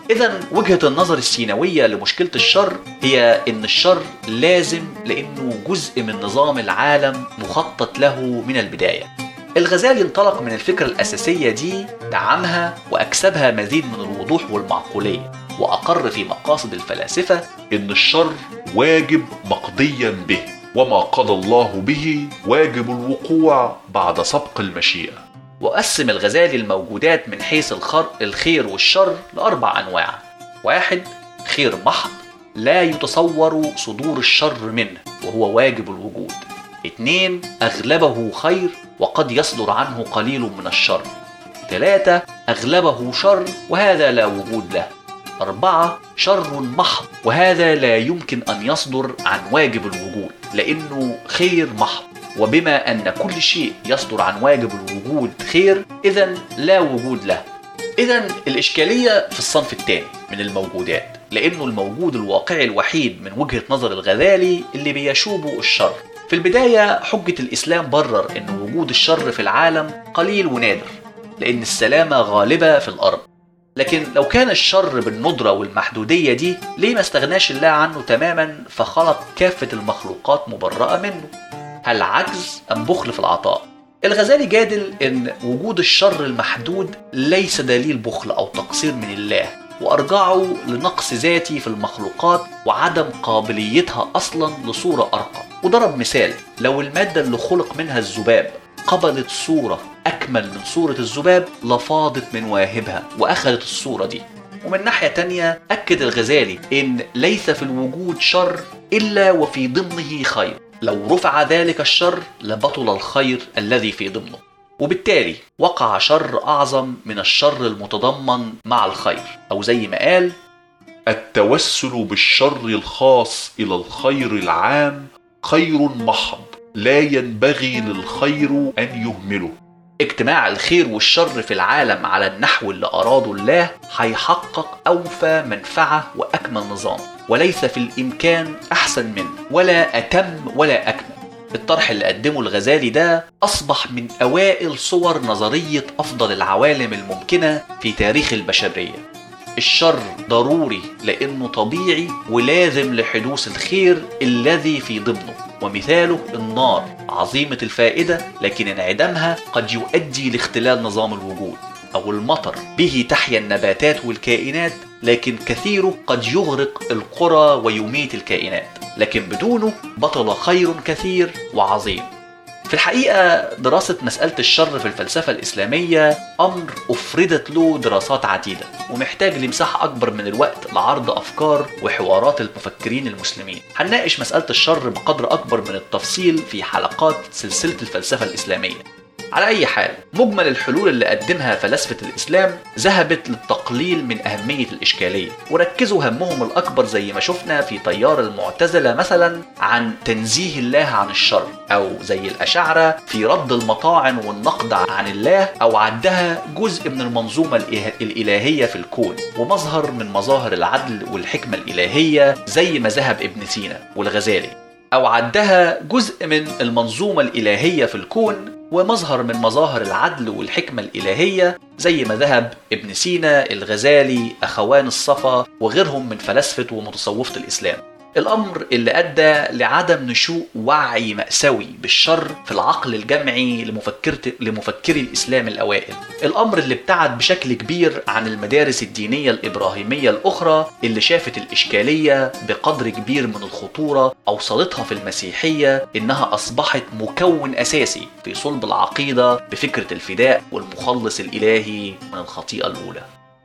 إذا وجهة النظر السينوية لمشكلة الشر هي إن الشر لازم لأنه جزء من نظام العالم مخطط له من البداية الغزالي انطلق من الفكرة الأساسية دي دعمها وأكسبها مزيد من الوضوح والمعقولية وأقر في مقاصد الفلاسفة إن الشر واجب مقضيا به وما قضى الله به واجب الوقوع بعد سبق المشيئة وقسم الغزالي الموجودات من حيث الخر الخير والشر لأربع أنواع واحد خير محض لا يتصور صدور الشر منه وهو واجب الوجود اتنين أغلبه خير وقد يصدر عنه قليل من الشر ثلاثة أغلبه شر وهذا لا وجود له أربعة شر محض وهذا لا يمكن أن يصدر عن واجب الوجود لأنه خير محض وبما أن كل شيء يصدر عن واجب الوجود خير إذا لا وجود له إذا الإشكالية في الصنف الثاني من الموجودات لأنه الموجود الواقعي الوحيد من وجهة نظر الغزالي اللي بيشوبه الشر في البداية حجة الإسلام برر أن وجود الشر في العالم قليل ونادر لأن السلامة غالبة في الأرض لكن لو كان الشر بالندرة والمحدودية دي ليه ما استغناش الله عنه تماما فخلق كافة المخلوقات مبرأة منه هل عجز أم بخل في العطاء الغزالي جادل ان وجود الشر المحدود ليس دليل بخل او تقصير من الله وارجعه لنقص ذاتي في المخلوقات وعدم قابليتها اصلا لصوره ارقى وضرب مثال لو الماده اللي خلق منها الذباب قبلت صوره اكمل من صوره الذباب لفاضت من واهبها واخذت الصوره دي ومن ناحية تانية أكد الغزالي إن ليس في الوجود شر إلا وفي ضمنه خير لو رفع ذلك الشر لبطل الخير الذي في ضمنه وبالتالي وقع شر أعظم من الشر المتضمن مع الخير أو زي ما قال التوسل بالشر الخاص إلى الخير العام خير محض لا ينبغي للخير أن يهمله اجتماع الخير والشر في العالم على النحو اللي أراده الله هيحقق أوفى منفعة وأكمل نظام وليس في الإمكان أحسن منه ولا أتم ولا أكمل الطرح اللي قدمه الغزالي ده أصبح من أوائل صور نظرية أفضل العوالم الممكنة في تاريخ البشرية الشر ضروري لأنه طبيعي ولازم لحدوث الخير الذي في ضمنه ومثاله النار عظيمة الفائدة لكن انعدامها قد يؤدي لاختلال نظام الوجود أو المطر به تحيا النباتات والكائنات لكن كثيره قد يغرق القرى ويميت الكائنات لكن بدونه بطل خير كثير وعظيم في الحقيقة دراسة مسألة الشر في الفلسفة الإسلامية أمر أفردت له دراسات عديدة ومحتاج لمساحة أكبر من الوقت لعرض أفكار وحوارات المفكرين المسلمين هنناقش مسألة الشر بقدر أكبر من التفصيل في حلقات سلسلة الفلسفة الإسلامية على أي حال مجمل الحلول اللي قدمها فلاسفة الإسلام ذهبت للتقليل من أهمية الإشكالية وركزوا همهم الأكبر زي ما شفنا في تيار المعتزلة مثلا عن تنزيه الله عن الشر أو زي الأشاعرة في رد المطاعن والنقد عن الله أو عدها جزء من المنظومة الإلهية في الكون ومظهر من مظاهر العدل والحكمة الإلهية زي ما ذهب ابن سينا والغزالي أو عدها جزء من المنظومة الإلهية في الكون ومظهر من مظاهر العدل والحكمة الإلهية زي ما ذهب ابن سينا الغزالي أخوان الصفا وغيرهم من فلاسفة ومتصوفة الإسلام الأمر اللي أدى لعدم نشوء وعي مأساوي بالشر في العقل الجمعي لمفكرة لمفكري الإسلام الأوائل الأمر اللي ابتعد بشكل كبير عن المدارس الدينية الإبراهيمية الأخرى اللي شافت الإشكالية بقدر كبير من الخطورة أوصلتها في المسيحية إنها أصبحت مكون أساسي في صلب العقيدة بفكرة الفداء والمخلص الإلهي من الخطيئة الأولى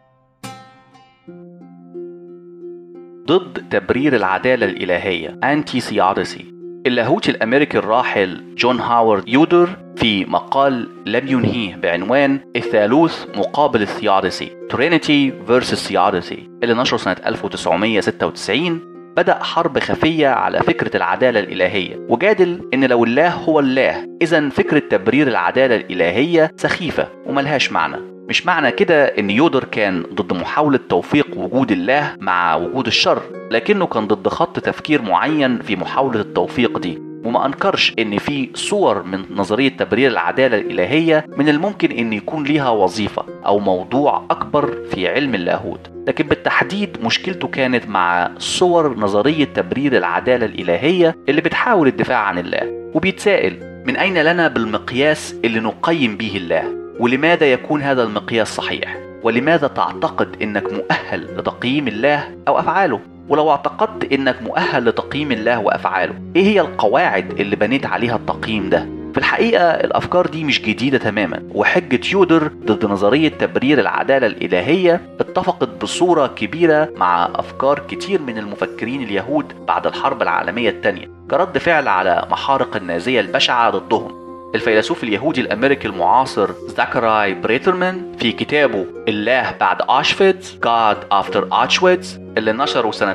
ضد تبرير العدالة الإلهية أنتي سيادسي اللاهوتي الأمريكي الراحل جون هاورد يودر في مقال لم ينهيه بعنوان الثالوث مقابل الثيادسي ترينيتي فيرسس ثيادسي اللي نشره سنة 1996 بدأ حرب خفية على فكرة العدالة الإلهية وجادل إن لو الله هو الله إذا فكرة تبرير العدالة الإلهية سخيفة وملهاش معنى مش معنى كده ان يودر كان ضد محاولة توفيق وجود الله مع وجود الشر لكنه كان ضد خط تفكير معين في محاولة التوفيق دي وما أنكرش إن في صور من نظرية تبرير العدالة الإلهية من الممكن إن يكون ليها وظيفة أو موضوع أكبر في علم اللاهوت لكن بالتحديد مشكلته كانت مع صور نظرية تبرير العدالة الإلهية اللي بتحاول الدفاع عن الله وبيتسائل من أين لنا بالمقياس اللي نقيم به الله ولماذا يكون هذا المقياس صحيح ولماذا تعتقد انك مؤهل لتقييم الله او افعاله ولو اعتقدت انك مؤهل لتقييم الله وافعاله ايه هي القواعد اللي بنيت عليها التقييم ده في الحقيقة الأفكار دي مش جديدة تماما وحجة يودر ضد نظرية تبرير العدالة الإلهية اتفقت بصورة كبيرة مع أفكار كتير من المفكرين اليهود بعد الحرب العالمية الثانية كرد فعل على محارق النازية البشعة ضدهم الفيلسوف اليهودي الأمريكي المعاصر زاكراي بريترمان في كتابه الله بعد أوشفيتس God After Auschwitz اللي نشره سنة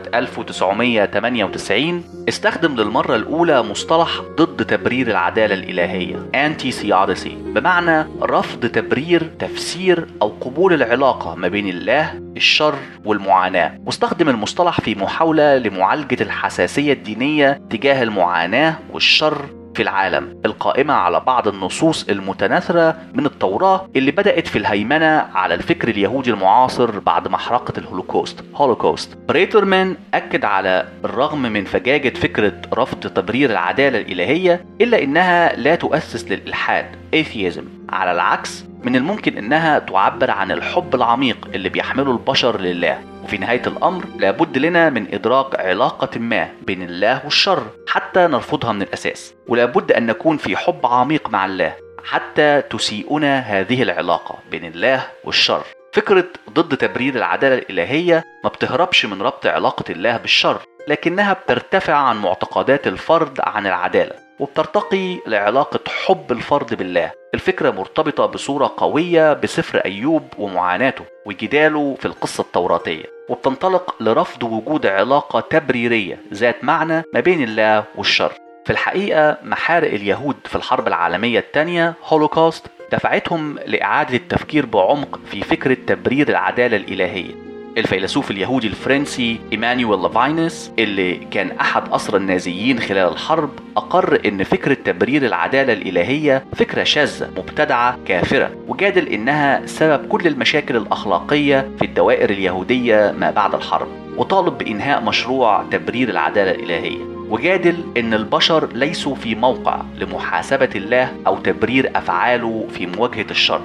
1998 استخدم للمرة الأولى مصطلح ضد تبرير العدالة الإلهية Anti-Theodicy بمعنى رفض تبرير تفسير أو قبول العلاقة ما بين الله الشر والمعاناة واستخدم المصطلح في محاولة لمعالجة الحساسية الدينية تجاه المعاناة والشر في العالم القائمة على بعض النصوص المتناثرة من التوراة اللي بدأت في الهيمنة على الفكر اليهودي المعاصر بعد محرقة الهولوكوست هولوكوست بريترمان أكد على الرغم من فجاجة فكرة رفض تبرير العدالة الإلهية إلا إنها لا تؤسس للإلحاد atheism على العكس من الممكن انها تعبر عن الحب العميق اللي بيحمله البشر لله وفي نهاية الأمر لابد لنا من إدراك علاقة ما بين الله والشر حتى نرفضها من الأساس ولابد أن نكون في حب عميق مع الله حتى تسيئنا هذه العلاقة بين الله والشر فكرة ضد تبرير العدالة الإلهية ما بتهربش من ربط علاقة الله بالشر لكنها بترتفع عن معتقدات الفرد عن العدالة وبترتقي لعلاقة حب الفرد بالله الفكرة مرتبطة بصورة قوية بسفر أيوب ومعاناته وجداله في القصة التوراتية وبتنطلق لرفض وجود علاقة تبريرية ذات معنى ما بين الله والشر في الحقيقة محارق اليهود في الحرب العالمية الثانية هولوكوست دفعتهم لإعادة التفكير بعمق في فكرة تبرير العدالة الإلهية الفيلسوف اليهودي الفرنسي إيمانويل لافاينس اللي كان أحد أسرى النازيين خلال الحرب أقر إن فكرة تبرير العدالة الإلهية فكرة شاذة مبتدعة كافرة وجادل إنها سبب كل المشاكل الأخلاقية في الدوائر اليهودية ما بعد الحرب وطالب بإنهاء مشروع تبرير العدالة الإلهية وجادل ان البشر ليسوا في موقع لمحاسبه الله او تبرير افعاله في مواجهه الشر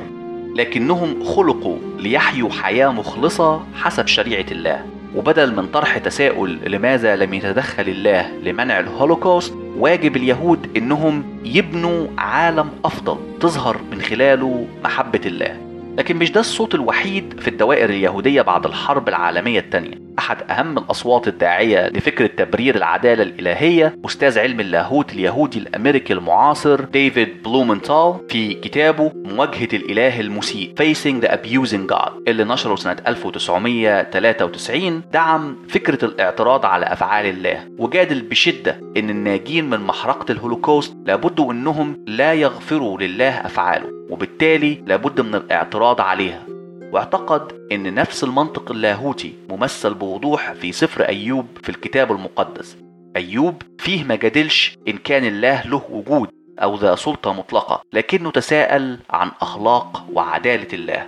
لكنهم خلقوا ليحيوا حياه مخلصه حسب شريعه الله وبدل من طرح تساؤل لماذا لم يتدخل الله لمنع الهولوكوست واجب اليهود انهم يبنوا عالم افضل تظهر من خلاله محبه الله لكن مش ده الصوت الوحيد في الدوائر اليهودية بعد الحرب العالمية الثانية أحد أهم الأصوات الداعية لفكرة تبرير العدالة الإلهية أستاذ علم اللاهوت اليهودي الأمريكي المعاصر ديفيد بلومنتال في كتابه مواجهة الإله المسيء Facing the Abusing God اللي نشره سنة 1993 دعم فكرة الاعتراض على أفعال الله وجادل بشدة إن الناجين من محرقة الهولوكوست لابد إنهم لا يغفروا لله أفعاله وبالتالي لابد من الاعتراض عليها واعتقد ان نفس المنطق اللاهوتي ممثل بوضوح في سفر ايوب في الكتاب المقدس ايوب فيه ما جادلش ان كان الله له وجود او ذا سلطه مطلقه لكنه تساءل عن اخلاق وعداله الله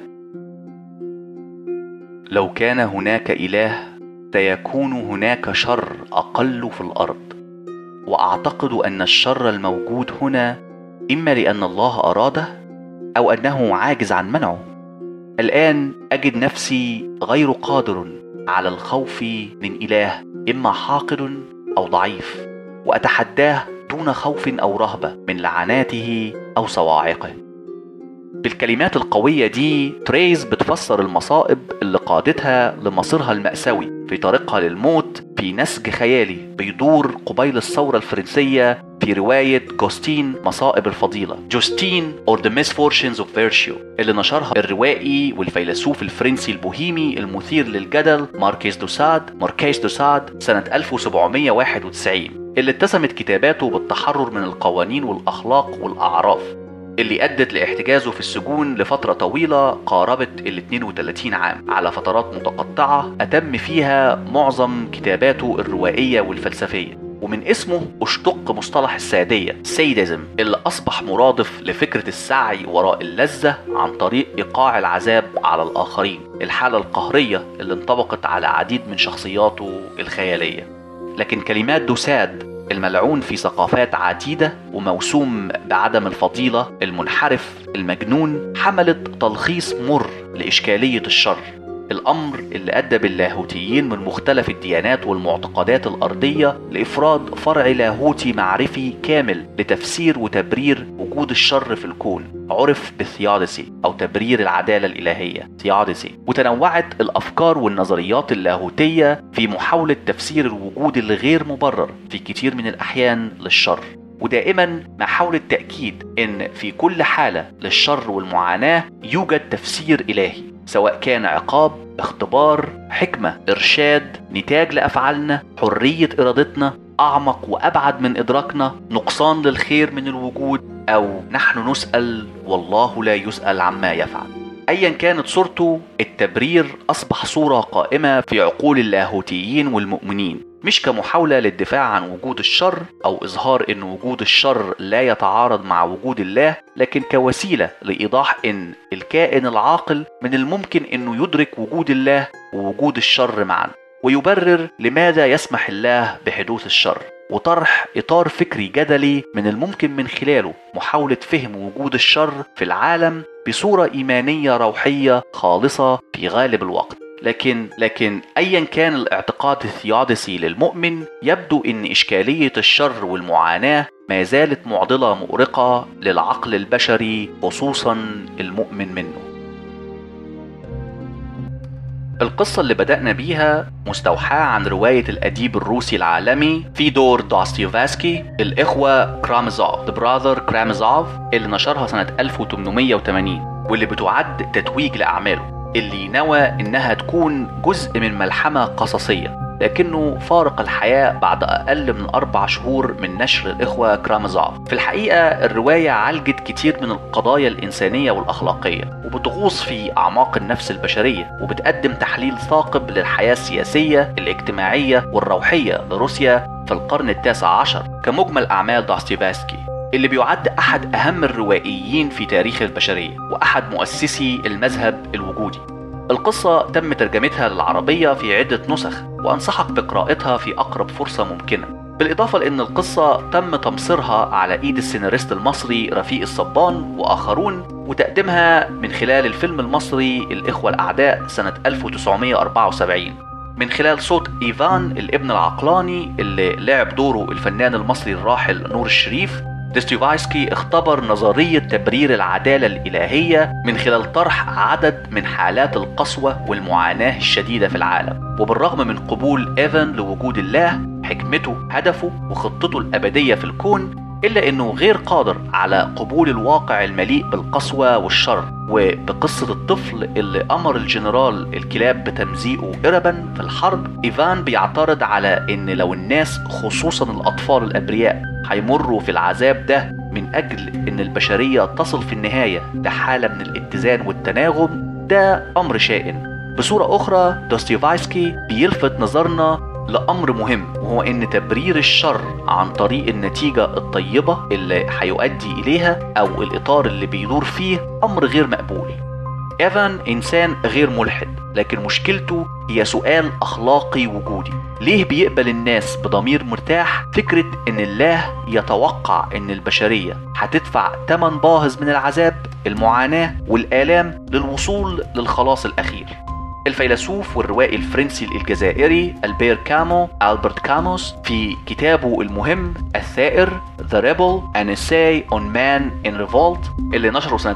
لو كان هناك اله سيكون هناك شر اقل في الارض واعتقد ان الشر الموجود هنا اما لان الله اراده او انه عاجز عن منعه الان اجد نفسي غير قادر على الخوف من اله اما حاقد او ضعيف واتحداه دون خوف او رهبه من لعناته او صواعقه بالكلمات القوية دي تريز بتفسر المصائب اللي قادتها لمصيرها المأساوي في طريقها للموت في نسج خيالي بيدور قبيل الثورة الفرنسية في رواية جوستين مصائب الفضيلة جوستين or the misfortunes of virtue اللي نشرها الروائي والفيلسوف الفرنسي البوهيمي المثير للجدل ماركيز دوساد ماركيز دوساد سنة 1791 اللي اتسمت كتاباته بالتحرر من القوانين والأخلاق والأعراف اللي أدت لاحتجازه في السجون لفترة طويلة قاربت ال 32 عام على فترات متقطعة أتم فيها معظم كتاباته الروائية والفلسفية ومن اسمه اشتق مصطلح السادية سيدزم اللي أصبح مرادف لفكرة السعي وراء اللذة عن طريق إيقاع العذاب على الآخرين الحالة القهرية اللي انطبقت على عديد من شخصياته الخيالية لكن كلمات دوساد الملعون في ثقافات عديدة وموسوم بعدم الفضيلة المنحرف المجنون حملت تلخيص مر لإشكالية الشر الأمر اللي أدى باللاهوتيين من مختلف الديانات والمعتقدات الأرضية لإفراد فرع لاهوتي معرفي كامل لتفسير وتبرير وجود الشر في الكون عرف بالثيادسي أو تبرير العدالة الإلهية ثيادسي وتنوعت الأفكار والنظريات اللاهوتية في محاولة تفسير الوجود الغير مبرر في كتير من الأحيان للشر ودائما مع حول التأكيد إن في كل حالة للشر والمعاناة يوجد تفسير إلهي سواء كان عقاب اختبار حكمة إرشاد نتاج لأفعالنا حرية إرادتنا أعمق وأبعد من إدراكنا نقصان للخير من الوجود أو نحن نسأل والله لا يسأل عما يفعل ايا كانت صورته التبرير اصبح صوره قائمه في عقول اللاهوتيين والمؤمنين مش كمحاوله للدفاع عن وجود الشر او اظهار ان وجود الشر لا يتعارض مع وجود الله لكن كوسيله لايضاح ان الكائن العاقل من الممكن انه يدرك وجود الله ووجود الشر معا ويبرر لماذا يسمح الله بحدوث الشر وطرح إطار فكري جدلي من الممكن من خلاله محاولة فهم وجود الشر في العالم بصورة إيمانية روحية خالصة في غالب الوقت لكن لكن ايا كان الاعتقاد الثيادسي للمؤمن يبدو ان اشكاليه الشر والمعاناه ما زالت معضله مؤرقه للعقل البشري خصوصا المؤمن منه القصة اللي بدأنا بيها مستوحاة عن رواية الأديب الروسي العالمي فيدور دوستويفسكي الإخوة كرامزوف The Brother كرامزوف اللي نشرها سنة 1880 واللي بتعد تتويج لأعماله اللي نوى إنها تكون جزء من ملحمة قصصية لكنه فارق الحياة بعد أقل من أربع شهور من نشر الإخوة كرامزوف في الحقيقة الرواية عالجت كتير من القضايا الإنسانية والأخلاقية وبتغوص في أعماق النفس البشرية وبتقدم تحليل ثاقب للحياة السياسية الاجتماعية والروحية لروسيا في القرن التاسع عشر كمجمل أعمال دوستويفسكي اللي بيعد أحد أهم الروائيين في تاريخ البشرية وأحد مؤسسي المذهب الوجودي القصة تم ترجمتها للعربية في عدة نسخ وأنصحك بقراءتها في أقرب فرصة ممكنة بالإضافة لأن القصة تم تمصيرها على إيد السيناريست المصري رفيق الصبان وآخرون وتقديمها من خلال الفيلم المصري الإخوة الأعداء سنة 1974 من خلال صوت إيفان الابن العقلاني اللي لعب دوره الفنان المصري الراحل نور الشريف ديستوفايسكي اختبر نظرية تبرير العدالة الإلهية من خلال طرح عدد من حالات القسوة والمعاناة الشديدة في العالم وبالرغم من قبول إيفان لوجود الله حكمته هدفه وخطته الأبدية في الكون إلا أنه غير قادر على قبول الواقع المليء بالقسوة والشر وبقصة الطفل اللي أمر الجنرال الكلاب بتمزيقه إربا في الحرب إيفان بيعترض على أن لو الناس خصوصا الأطفال الأبرياء هيمروا في العذاب ده من أجل أن البشرية تصل في النهاية لحالة من الاتزان والتناغم ده أمر شائن بصورة أخرى دوستويفسكي بيلفت نظرنا لأمر مهم وهو إن تبرير الشر عن طريق النتيجة الطيبة اللي هيؤدي إليها أو الإطار اللي بيدور فيه أمر غير مقبول إيفان إنسان غير ملحد لكن مشكلته هي سؤال أخلاقي وجودي ليه بيقبل الناس بضمير مرتاح فكرة إن الله يتوقع إن البشرية هتدفع تمن باهظ من العذاب المعاناة والآلام للوصول للخلاص الأخير الفيلسوف والروائي الفرنسي الجزائري البير كامو ألبرت كاموس في كتابه المهم الثائر The Rebel An Essay on Man in Revolt اللي نشره سنة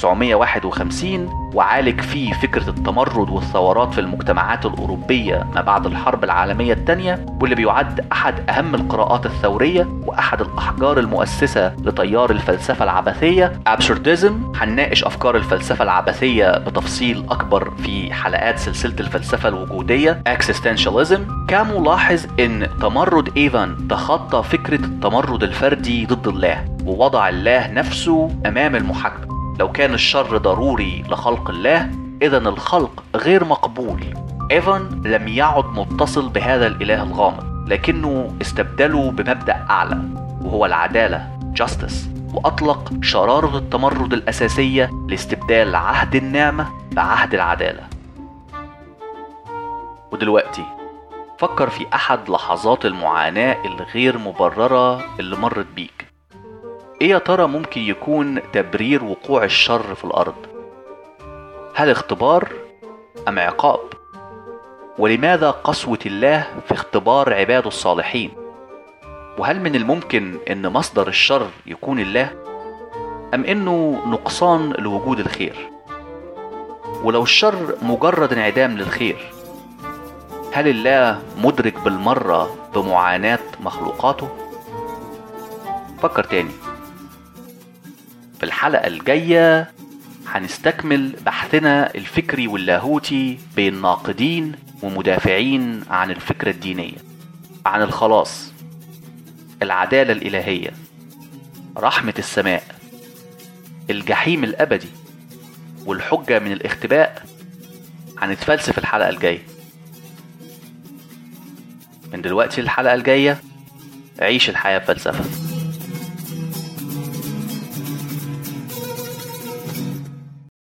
1951 وعالج فيه فكرة التمرد والثورات في المجتمعات الأوروبية ما بعد الحرب العالمية الثانية واللي بيعد أحد أهم القراءات الثورية وأحد الأحجار المؤسسة لتيار الفلسفة العبثية أبسورديزم هنناقش أفكار الفلسفة العبثية بتفصيل أكبر في حلقات سلسلة الفلسفة الوجودية Existentialism كامو لاحظ إن تمرد إيفان تخطى فكرة التمرد الفردي ضد الله ووضع الله نفسه أمام المحاكمة لو كان الشر ضروري لخلق الله إذا الخلق غير مقبول إيفان لم يعد متصل بهذا الإله الغامض لكنه استبدله بمبدأ أعلى وهو العدالة justice وأطلق شرارة التمرد الأساسية لاستبدال عهد النعمة بعهد العدالة ودلوقتي فكر في أحد لحظات المعاناة الغير مبررة اللي مرت بيك إيه يا ترى ممكن يكون تبرير وقوع الشر في الأرض؟ هل اختبار أم عقاب؟ ولماذا قسوة الله في اختبار عباده الصالحين؟ وهل من الممكن ان مصدر الشر يكون الله ام انه نقصان لوجود الخير ولو الشر مجرد انعدام للخير هل الله مدرك بالمره بمعاناه مخلوقاته فكر تاني في الحلقه الجايه هنستكمل بحثنا الفكري واللاهوتي بين ناقدين ومدافعين عن الفكره الدينيه عن الخلاص العدالة الإلهية رحمة السماء الجحيم الأبدي والحجة من الاختباء هنتفلسف الحلقة الجاية من دلوقتي الحلقة الجاية عيش الحياة بفلسفة